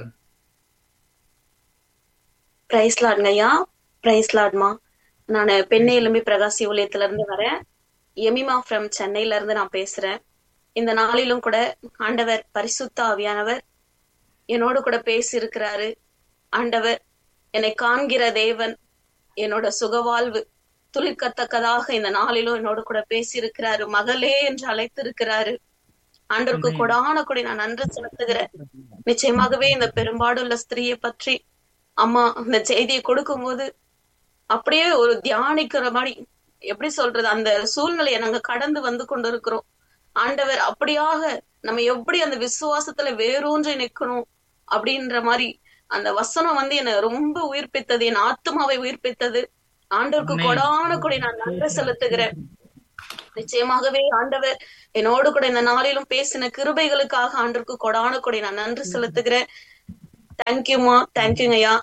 பிரைஸ் லாட்ங்க ஐயா பிரைஸ் லாட்மா நான் பெண்ணை எலும்பி பிரகாசி ஊழியத்துல இருந்து வரேன் எமிமா ஃப்ரம் சென்னையில இருந்து நான் பேசுறேன் இந்த நாளிலும் கூட ஆண்டவர் பரிசுத்த ஆவியானவர் என்னோடு கூட பேசி இருக்கிறாரு ஆண்டவர் என்னை காண்கிற தேவன் என்னோட சுகவாழ்வு துளிர்க்கத்தக்கதாக இந்த நாளிலும் என்னோடு கூட பேசி இருக்கிறாரு மகளே என்று அழைத்திருக்கிறாரு ஆண்டவருக்கு கொடான கொடி நான் நன்றி செலுத்துகிறேன் நிச்சயமாகவே இந்த பெரும்பாடுள்ள ஸ்திரீயை பற்றி அம்மா இந்த செய்தியை கொடுக்கும்போது அப்படியே ஒரு தியானிக்கிற மாதிரி எப்படி சொல்றது அந்த சூழ்நிலையை நாங்க கடந்து வந்து கொண்டிருக்கிறோம் ஆண்டவர் அப்படியாக நம்ம எப்படி அந்த விசுவாசத்துல வேரூன்றி நிக்கணும் அப்படின்ற மாதிரி அந்த வசனம் வந்து என்னை ரொம்ப உயிர்ப்பித்தது என் ஆத்மாவை உயிர்ப்பித்தது ஆண்டவருக்கு கொடான கொடி நான் நன்றி செலுத்துகிறேன் நிச்சயமாகவே ஆண்டவர் என்னோடு கூட இந்த நாளிலும் பேசின கிருபைகளுக்காக ஆண்டவருக்கு கொடான கொடி நான் நன்றி செலுத்துகிறேன் தேங்க்யூமா தேங்க்யூங்க ஐயா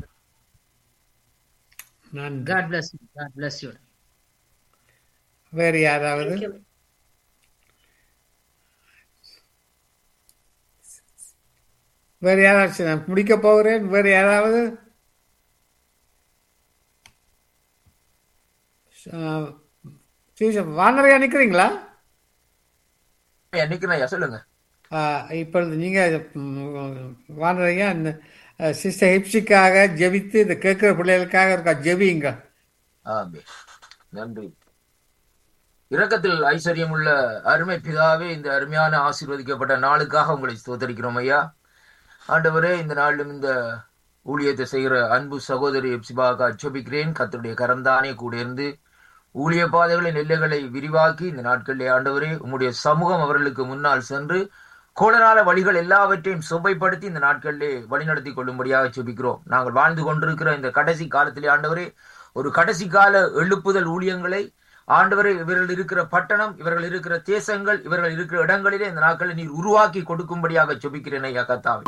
நன்றி God bless you. God bless you. வேறு யாராவது Thank you. வேறு யாராச்சும் நான் முடிக்க போகிறேன் வேறு யாராவது வானரையா நிற்கிறீங்களா ஐயா, நிக்கிறேன் ஐயா சொல்லுங்க இப்பொழுது நீங்கள் வானரையா இந்த சிஸ்டர் ஹிப்சிக்காக ஜெபித்து இந்த கேட்குற பிள்ளைகளுக்காக இருக்கா ஜெபிங்க ஆமே நன்றி இரக்கத்தில் ஐஸ்வர்யம் உள்ள அருமை பிதாவே இந்த அருமையான ஆசீர்வதிக்கப்பட்ட நாளுக்காக உங்களை ஸ்தோத்தரிக்கிறோம் ஐயா ஆண்டவரே இந்த நாளிலும் இந்த ஊழியத்தை செய்கிற அன்பு சகோதரி எப்சிபாக ஜெபிக்கிறேன் கத்தருடைய கரந்தானே கூட இருந்து ஊழிய பாதைகளின் எல்லைகளை விரிவாக்கி இந்த நாட்களிலே ஆண்டவரே உம்முடைய சமூகம் அவர்களுக்கு முன்னால் சென்று கோலனால வழிகள் எல்லாவற்றையும் சுபைப்படுத்தி இந்த நாட்களிலே வழிநடத்தி கொள்ளும்படியாக ஜெபிக்கிறோம் நாங்கள் வாழ்ந்து கொண்டிருக்கிற இந்த கடைசி காலத்திலே ஆண்டவரே ஒரு கடைசி கால எழுப்புதல் ஊழியங்களை ஆண்டவரே இவர்கள் இருக்கிற பட்டணம் இவர்கள் இருக்கிற தேசங்கள் இவர்கள் இருக்கிற இடங்களிலே இந்த நாட்களை நீர் உருவாக்கி கொடுக்கும்படியாக ஜெபிக்கிறேன் ஐயா கத்தாவே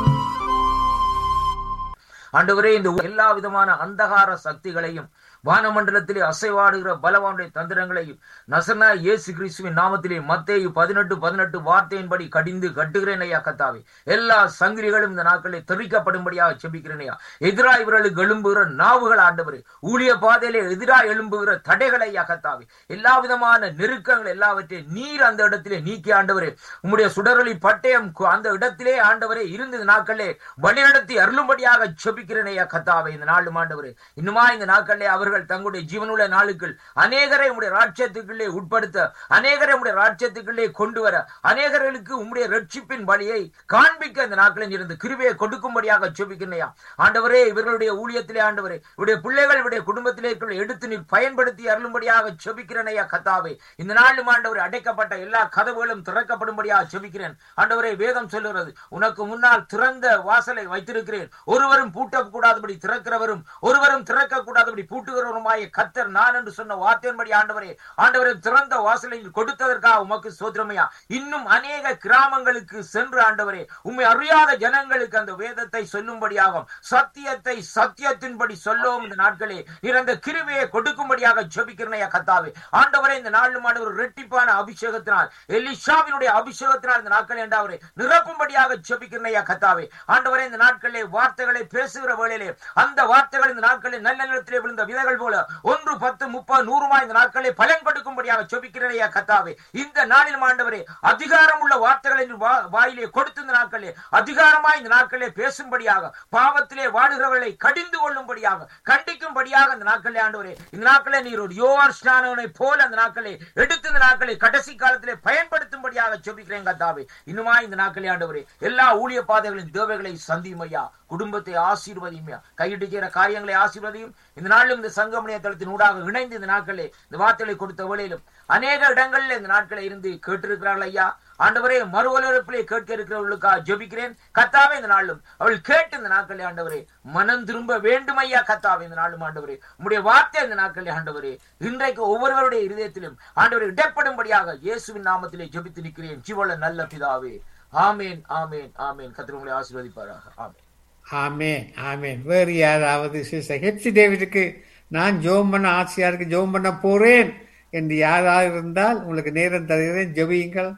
ஆண்டவரே இந்த எல்லா விதமான அந்தகார சக்திகளையும் வானமண்டலத்திலே அசைவாடுகிற பலவானுடைய தந்திரங்களையும் நசனா இயேசு கிறிஸ்துவின் நாமத்திலே மத்தேயு பதினெட்டு பதினெட்டு வார்த்தையின்படி கடிந்து கட்டுகிறேன் ஐயா கத்தாவே எல்லா சங்கிலிகளும் இந்த நாட்களில் தெரிவிக்கப்படும்படியாக செபிக்கிறேன் ஐயா எதிராக இவர்களுக்கு எழும்புகிற நாவுகள் ஆண்டவரே ஊழிய பாதையிலே எதிராக எழும்புகிற தடைகளை ஐயா கத்தாவே எல்லா விதமான நெருக்கங்கள் எல்லாவற்றையும் நீர் அந்த இடத்திலே நீக்கி ஆண்டவரே உம்முடைய சுடரொளி பட்டயம் கு- அந்த இடத்திலே ஆண்டவரே இருந்த இந்த நாட்களிலே வழிநடத்தி அருளும்படியாக செபிக்கிறேன் ஐயா கத்தாவே இந்த நாளும் ஆண்டவரே இன்னுமா இந்த நாட்களிலே அவர்கள் தங்களுடைய ஜீவனுள்ள நாளுக்குள் அநேகரை உம்முடைய ராட்சியத்துக்குள்ளே உட்படுத்த அநேகரை உம்முடைய ராட்சியத்துக்குள்ளே கொண்டு வர அநேகர்களுக்கு உம்முடைய ரட்சிப்பின் வழியை காண்பிக்க இந்த நாட்களில் இருந்து கிருபையை கொடுக்கும்படியாக செபிக்கிறேன் ஆண்டவரே இவர்களுடைய ஊழியத்திலே ஆண்டவரே இவருடைய பிள்ளைகள் இவருடைய குடும்பத்திலே இருக்கிற எடுத்து நீர் பயன்படுத்தி அருளும்படியாக செபிக்கிறேன் ஐயா கத்தாவே இந்த நாளும் ஆண்டவரே அடைக்கப்பட்ட எல்லா கதவுகளும் திறக்கப்படும்படியாக செபிக்கிறேன் ஆண்டவரே வேதம் சொல்லுகிறது உனக்கு முன்னால் திறந்த வாசலை வைத்திருக்கிறேன் ஒருவரும் பூட்டக்கூடாதபடி திறக்கிறவரும் ஒருவரும் திறக்க கூடாதபடி பூட்டுகிறவருமாய கத்தர் நான் என்று சொன்ன வார்த்தையின்படி ஆண்டவரே ஆண்டவரே திறந்த வாசலை கொடுத்ததற்காக உமக்கு சோத்திரமையா இன்னும் அநேக கிராமங்களுக்கு சென்று ஆண்டவரே உம்மை அறியாத ஜனங்களுக்கு அந்த வேதத்தை சொல்லும்படியாகும் சத்தியத்தை சத்தியத்தின்படி சொல்லவும் இந்த நாட்களே இறந்த கிருவையை கொடுக்கும்படியாக ஜெபிக்கிறனையா கத்தாவே ஆண்டவரே இந்த நாளும் ஆண்டவர் ரெட்டிப்பான அபிஷேகத்தினால் எலிஷாவினுடைய அபிஷேகத்தினால் இந்த நாட்களை ஆண்டவரே நிரப்பும்படியாக ஜெபிக்கிறனையா கத்தாவே ஆண்டவரே இந்த நாட்களிலே வார்த்தைகளை பேசுகிற வேளையிலே அந்த வார்த்தைகள் இந்த நாட்களில் நல்ல நிலத்திலே விழுந்த விதைகள் போல ஒன்று பத்து முப்பது நூறுமா இந்த நாட்களை பலன் கொடுக்கும்படியாக ஜெபிக்கிறனையா கத்தாவே இந்த நாளில் ஆண்டவரே அதிகாரம் உள்ள வார்த்தைகளை நீர் வா- வாயிலே கொடுத்து இந்த நாட்களே அதிகாரமா இந்த நாட்களே பேசும்படியாக பாவத்திலே வாடுகிறவர்களை கடிந்து கொள்ளும்படியாக கண்டிக்கும்படியாக இந்த நாட்களே ஆண்டவரே இந்த நாட்களே நீர் ஒரு யோவான் ஸ்நானவனை போல அந்த நாட்களை எடுத்து இந்த நாட்களை கடைசி காலத்திலே பயன்படுத்தும்படியாக ஜெபிக்கிறேன் கத்தாவே இன்னுமா இந்த நாட்களே ஆண்டவரே எல்லா ஊழிய பாதைகளின் தேவைகளை சந்தியும் ஐயா குடும்பத்தை ஆசீர்வதியும் ஐயா கையிட்டுக்கிற காரியங்களை ஆசீர்வதியும் இந்த நாளிலும் இந்த சங்கமணிய தளத்தின் ஊடாக இணைந்து இந்த நாட்களே இந்த வார்த்தைகளை கொடுத்த வேளையிலும் அநேக இடங்களில் இந்த நாட்களை இருந்து கேட்டிருக்கிறார்கள் ஐயா ஆண்டவரே மறு ஒலிபரப்பிலே கேட்க இருக்கிறவர்களுக்காக ஜெபிக்கிறேன் கத்தாவே இந்த நாளும் அவள் கேட்டு இந்த நாட்களே ஆண்டவரே மனம் திரும்ப வேண்டும் ஐயா கத்தாவே இந்த நாளும் ஆண்டவரே உம்முடைய வார்த்தை இந்த நாட்களே ஆண்டவரே இன்றைக்கு ஒவ்வொருவருடைய இருதயத்திலும் ஆண்டவரை இடப்படும்படியாக இயேசுவின் நாமத்திலே ஜெபித்து நிற்கிறேன் ஜீவள நல்ல பிதாவே ஆமேன் ஆமேன் ஆமேன் கத்திர உங்களை ஆசீர்வதிப்பாராக ஆமேன் ஆமேன் ஆமேன் வேறு யாராவது சிஸ்டர் ஹெப்சி டேவிடுக்கு நான் ஜோம் பண்ண ஆசையா இருக்கு ஜோம் பண்ண போறேன் என்று யாராவது இருந்தால் உங்களுக்கு நேரம் தருகிறேன் ஜெபியுங்கள்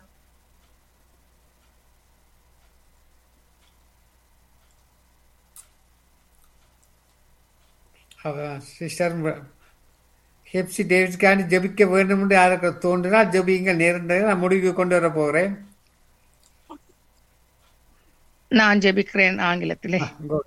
சிஸ்டர் ஹெப்சி டேவிட்ஸ்காண்டி ஜெபிக்க வேண்டும் என்று யாருக்கு தோன்றினால் ஜெபியுங்கள் நேர்ந்ததை நான் முடிவுக்கு கொண்டு வர போகிறேன் நான் ஜெபிக்கிறேன் ஆங்கிலத்திலே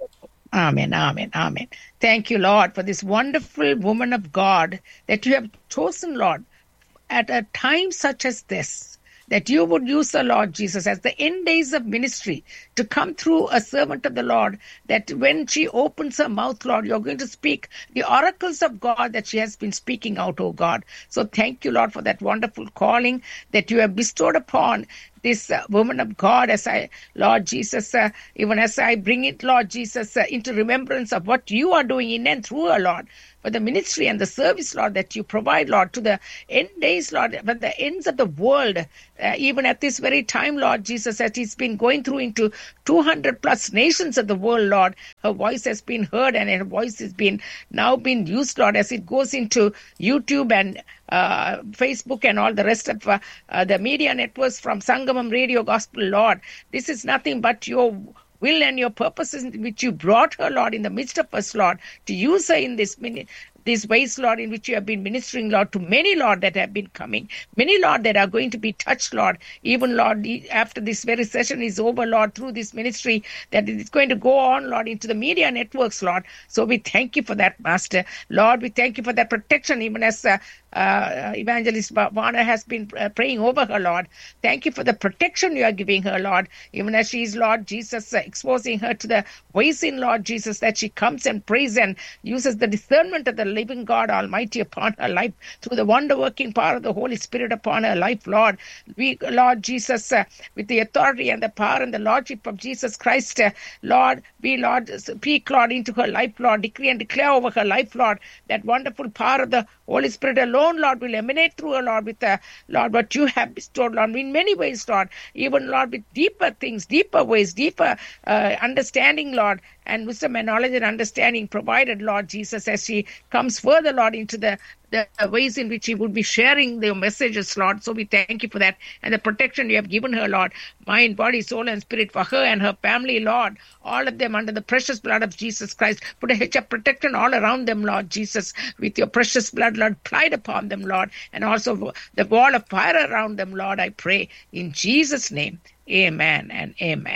Amen, amen, amen. Thank you, Lord, for this wonderful woman of God that you have chosen, Lord, at a time such as this, that you would use the Lord Jesus as the end days of ministry to come through a servant of the Lord, that when she opens her mouth, Lord, you're going to speak the oracles of God that she has been speaking out, oh God. So thank you, Lord, for that wonderful calling that you have bestowed upon this uh, woman of God as I, Lord Jesus, uh, even as I bring it, Lord Jesus, uh, into remembrance of what you are doing in and through her, Lord, for the ministry and the service, Lord, that you provide, Lord, to the end days, Lord, but the ends of the world, uh, even at this very time, Lord Jesus, as it's been going through into 200 plus nations of the world, Lord, her voice has been heard and her voice has been now been used, Lord, as it goes into YouTube and uh, Facebook and all the rest of uh, uh, the media networks from Sangamam Radio Gospel, Lord. This is nothing but your will and your purposes which you brought her, Lord, in the midst of us, Lord, to use her in this minute. These ways, Lord, in which you have been ministering, Lord, to many, Lord, that have been coming. Many, Lord, that are going to be touched, Lord. Even, Lord, after this very session is over, Lord, through this ministry, that it is going to go on, Lord, into the media networks, Lord. So we thank you for that, Master. Lord, we thank you for that protection, even as uh, uh, Evangelist Varner has been uh, praying over her, Lord. Thank you for the protection you are giving her, Lord. Even as she is, Lord Jesus, uh, exposing her to the ways in, Lord Jesus, that she comes and prays and uses the discernment of the living God Almighty upon her life through the wonder working power of the Holy Spirit upon her life, Lord. We, Lord Jesus, uh, with the authority and the power and the Lordship of Jesus Christ, uh, Lord, we, Lord, speak, Lord, into her life, Lord, decree and declare over her life, Lord, that wonderful power of the Holy Spirit alone, Lord, will emanate through her, Lord, with uh, Lord, what you have bestowed, Lord, in many ways, Lord, even, Lord, with deeper things, deeper ways, deeper uh, understanding, Lord, and wisdom and knowledge and understanding provided, Lord Jesus, as she comes further, Lord, into the the ways in which he would be sharing their messages, Lord. So we thank you for that and the protection you have given her, Lord. Mind, body, soul, and spirit for her and her family, Lord. All of them under the precious blood of Jesus Christ. Put a hedge of protection all around them, Lord Jesus, with your precious blood, Lord, applied upon them, Lord, and also the wall of fire around them, Lord, I pray. In Jesus' name, amen and amen.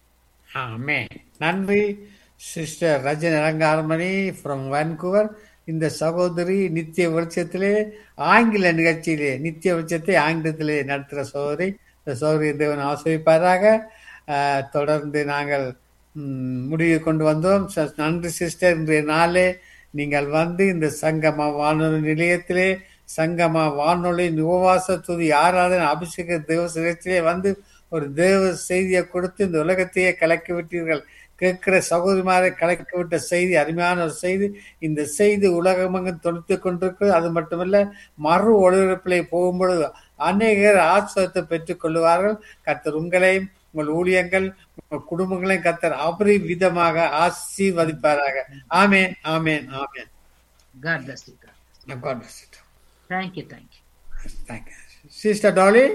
Amen. நன்றி sister Rajan Alangaramani from Vancouver இந்த சகோதரி நித்திய வெளிச்சத்திலே ஆங்கில நிகழ்ச்சியிலே நித்திய வெளிச்சத்தை ஆங்கிலத்திலே நடத்துகிற சகோதரி இந்த சகோதரி தேவன் ஆசிரிப்பாராக தொடர்ந்து நாங்கள் முடிவு கொண்டு வந்தோம் நன்றி சிஸ்டர் இன்றைய நாளே நீங்கள் வந்து இந்த சங்கம வானொலி நிலையத்திலே சங்கம வானொலி உபவாச துதி ஆராதனை அபிஷேக தேவ நிகழ்ச்சியிலே வந்து ஒரு தேவ செய்தியை கொடுத்து இந்த உலகத்தையே கலக்கி விட்டீர்கள் கேட்கிற சகோதரிமாரை கலக்க விட்ட செய்தி அருமையான ஒரு செய்தி இந்த செய்தி உலகமெங்கும் தொடுத்து கொண்டிருக்கு அது மட்டுமல்ல மறு ஒளிபரப்பிலே போகும்பொழுது அநேகர் ஆசிரியத்தை பெற்றுக் கொள்வார்கள் கத்தர் உங்களையும் உங்கள் ஊழியங்கள் உங்கள் குடும்பங்களையும் கத்தர் அபரி விதமாக ஆசீர்வதிப்பாராக ஆமேன் ஆமேன் ஆமேன் God bless you. God. God bless you. Thank you. Thank you. Thank you. Sister Dolly?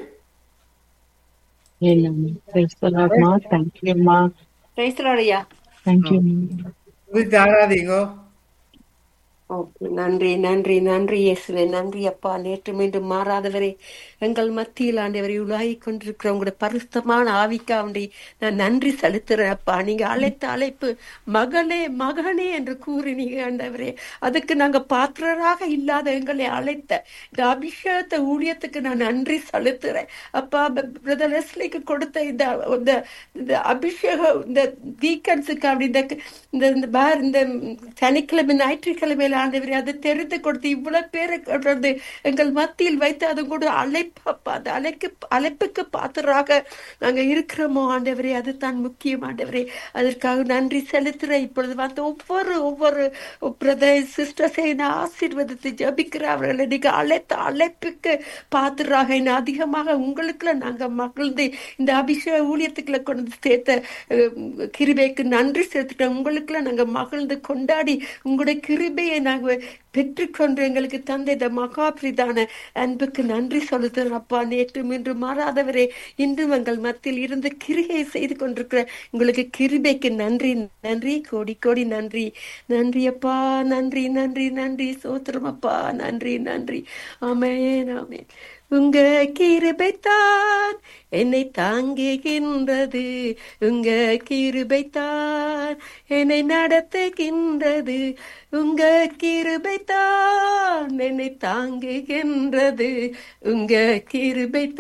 Amen. Praise the Lord, Ma. Thank you, Ma. பேசுறாளையா Thank you. குறித்து ஆராதிங்கோ ஓகே நன்றி நன்றி நன்றி இயேசுவே நன்றி அப்பா நேற்று மீண்டும் மாறாதவரே எங்கள் மத்தியில் ஆண்டவரை உலாகி கொண்டிருக்கிற உங்களுடைய பரிசுத்தமான ஆவிக்காண்டி நான் நன்றி செலுத்துறேன் அப்பா நீங்க அழைத்த அழைப்பு மகனே மகனே என்று கூறினீங்க ஆண்டவரே அதுக்கு நாங்க பாத்திரராக இல்லாத எங்களை அழைத்த இந்த அபிஷேகத்தை ஊழியத்துக்கு நான் நன்றி செலுத்துறேன் அப்பா பிரதர் லெஸ்லிக்கு கொடுத்த இந்த இந்த இந்த அபிஷேகம் இந்த வீக்கன்ஸுக்கு அப்படி இந்த இந்த இந்த பார் இந்த சனிக்கிழமை ஞாயிற்றுக்கிழமையில ஆண்டவரே அதை தெரிந்து கொடுத்து இவ்வளவு பேரை கொண்டு எங்கள் மத்தியில் வைத்து அது கூட அழைப்பா அந்த அழைக்கு அழைப்புக்கு பாத்திராக நாங்க இருக்கிறோமோ ஆண்டவரே அதுதான் முக்கியம் ஆண்டவரே அதற்காக நன்றி செலுத்துறேன் இப்பொழுது வந்து ஒவ்வொரு ஒவ்வொரு பிரதர் சிஸ்டர்ஸை நான் ஆசீர்வதித்து ஜபிக்கிற அவர்களை நீங்க அழைத்த அழைப்புக்கு பாத்திராக இன்னும் அதிகமாக உங்களுக்குள்ள நாங்க மகிழ்ந்து இந்த அபிஷேக ஊழியத்துக்குள்ள கொண்டு வந்து சேர்த்த அஹ், கிருபைக்கு நன்றி செலுத்திட்டோம் உங்களுக்குள்ள நாங்க மகிழ்ந்து கொண்டாடி உங்களுடைய கிருபையை நாங்கள் பெற்றுக்கொண்டு எங்களுக்கு தந்த இந்த மகாபிரிதான அன்புக்கு நன்றி சொல்லுதல் அப்பா நேற்றும் இன்று மாறாதவரே இன்றும் எங்கள் மத்தியில் இருந்து கிருகை செய்து கொண்டிருக்கிற உங்களுக்கு கிருபைக்கு நன்றி நன்றி கோடி கோடி நன்றி நன்றி அப்பா நன்றி நன்றி நன்றி சோத்திரம் அப்பா நன்றி நன்றி ஆமேன் ஆமேன் உங்க கிருபைத்தான் என்னை தாங்குகின்றது உங்க கிருபைத்தான் என்னை நடத்துகின்றது உங்க கிருபைத்தான் என்னை தாங்குகின்றது உங்க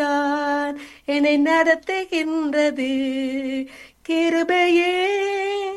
கிருபைத்தான் என்னை நடத்துகின்றது கிருபையே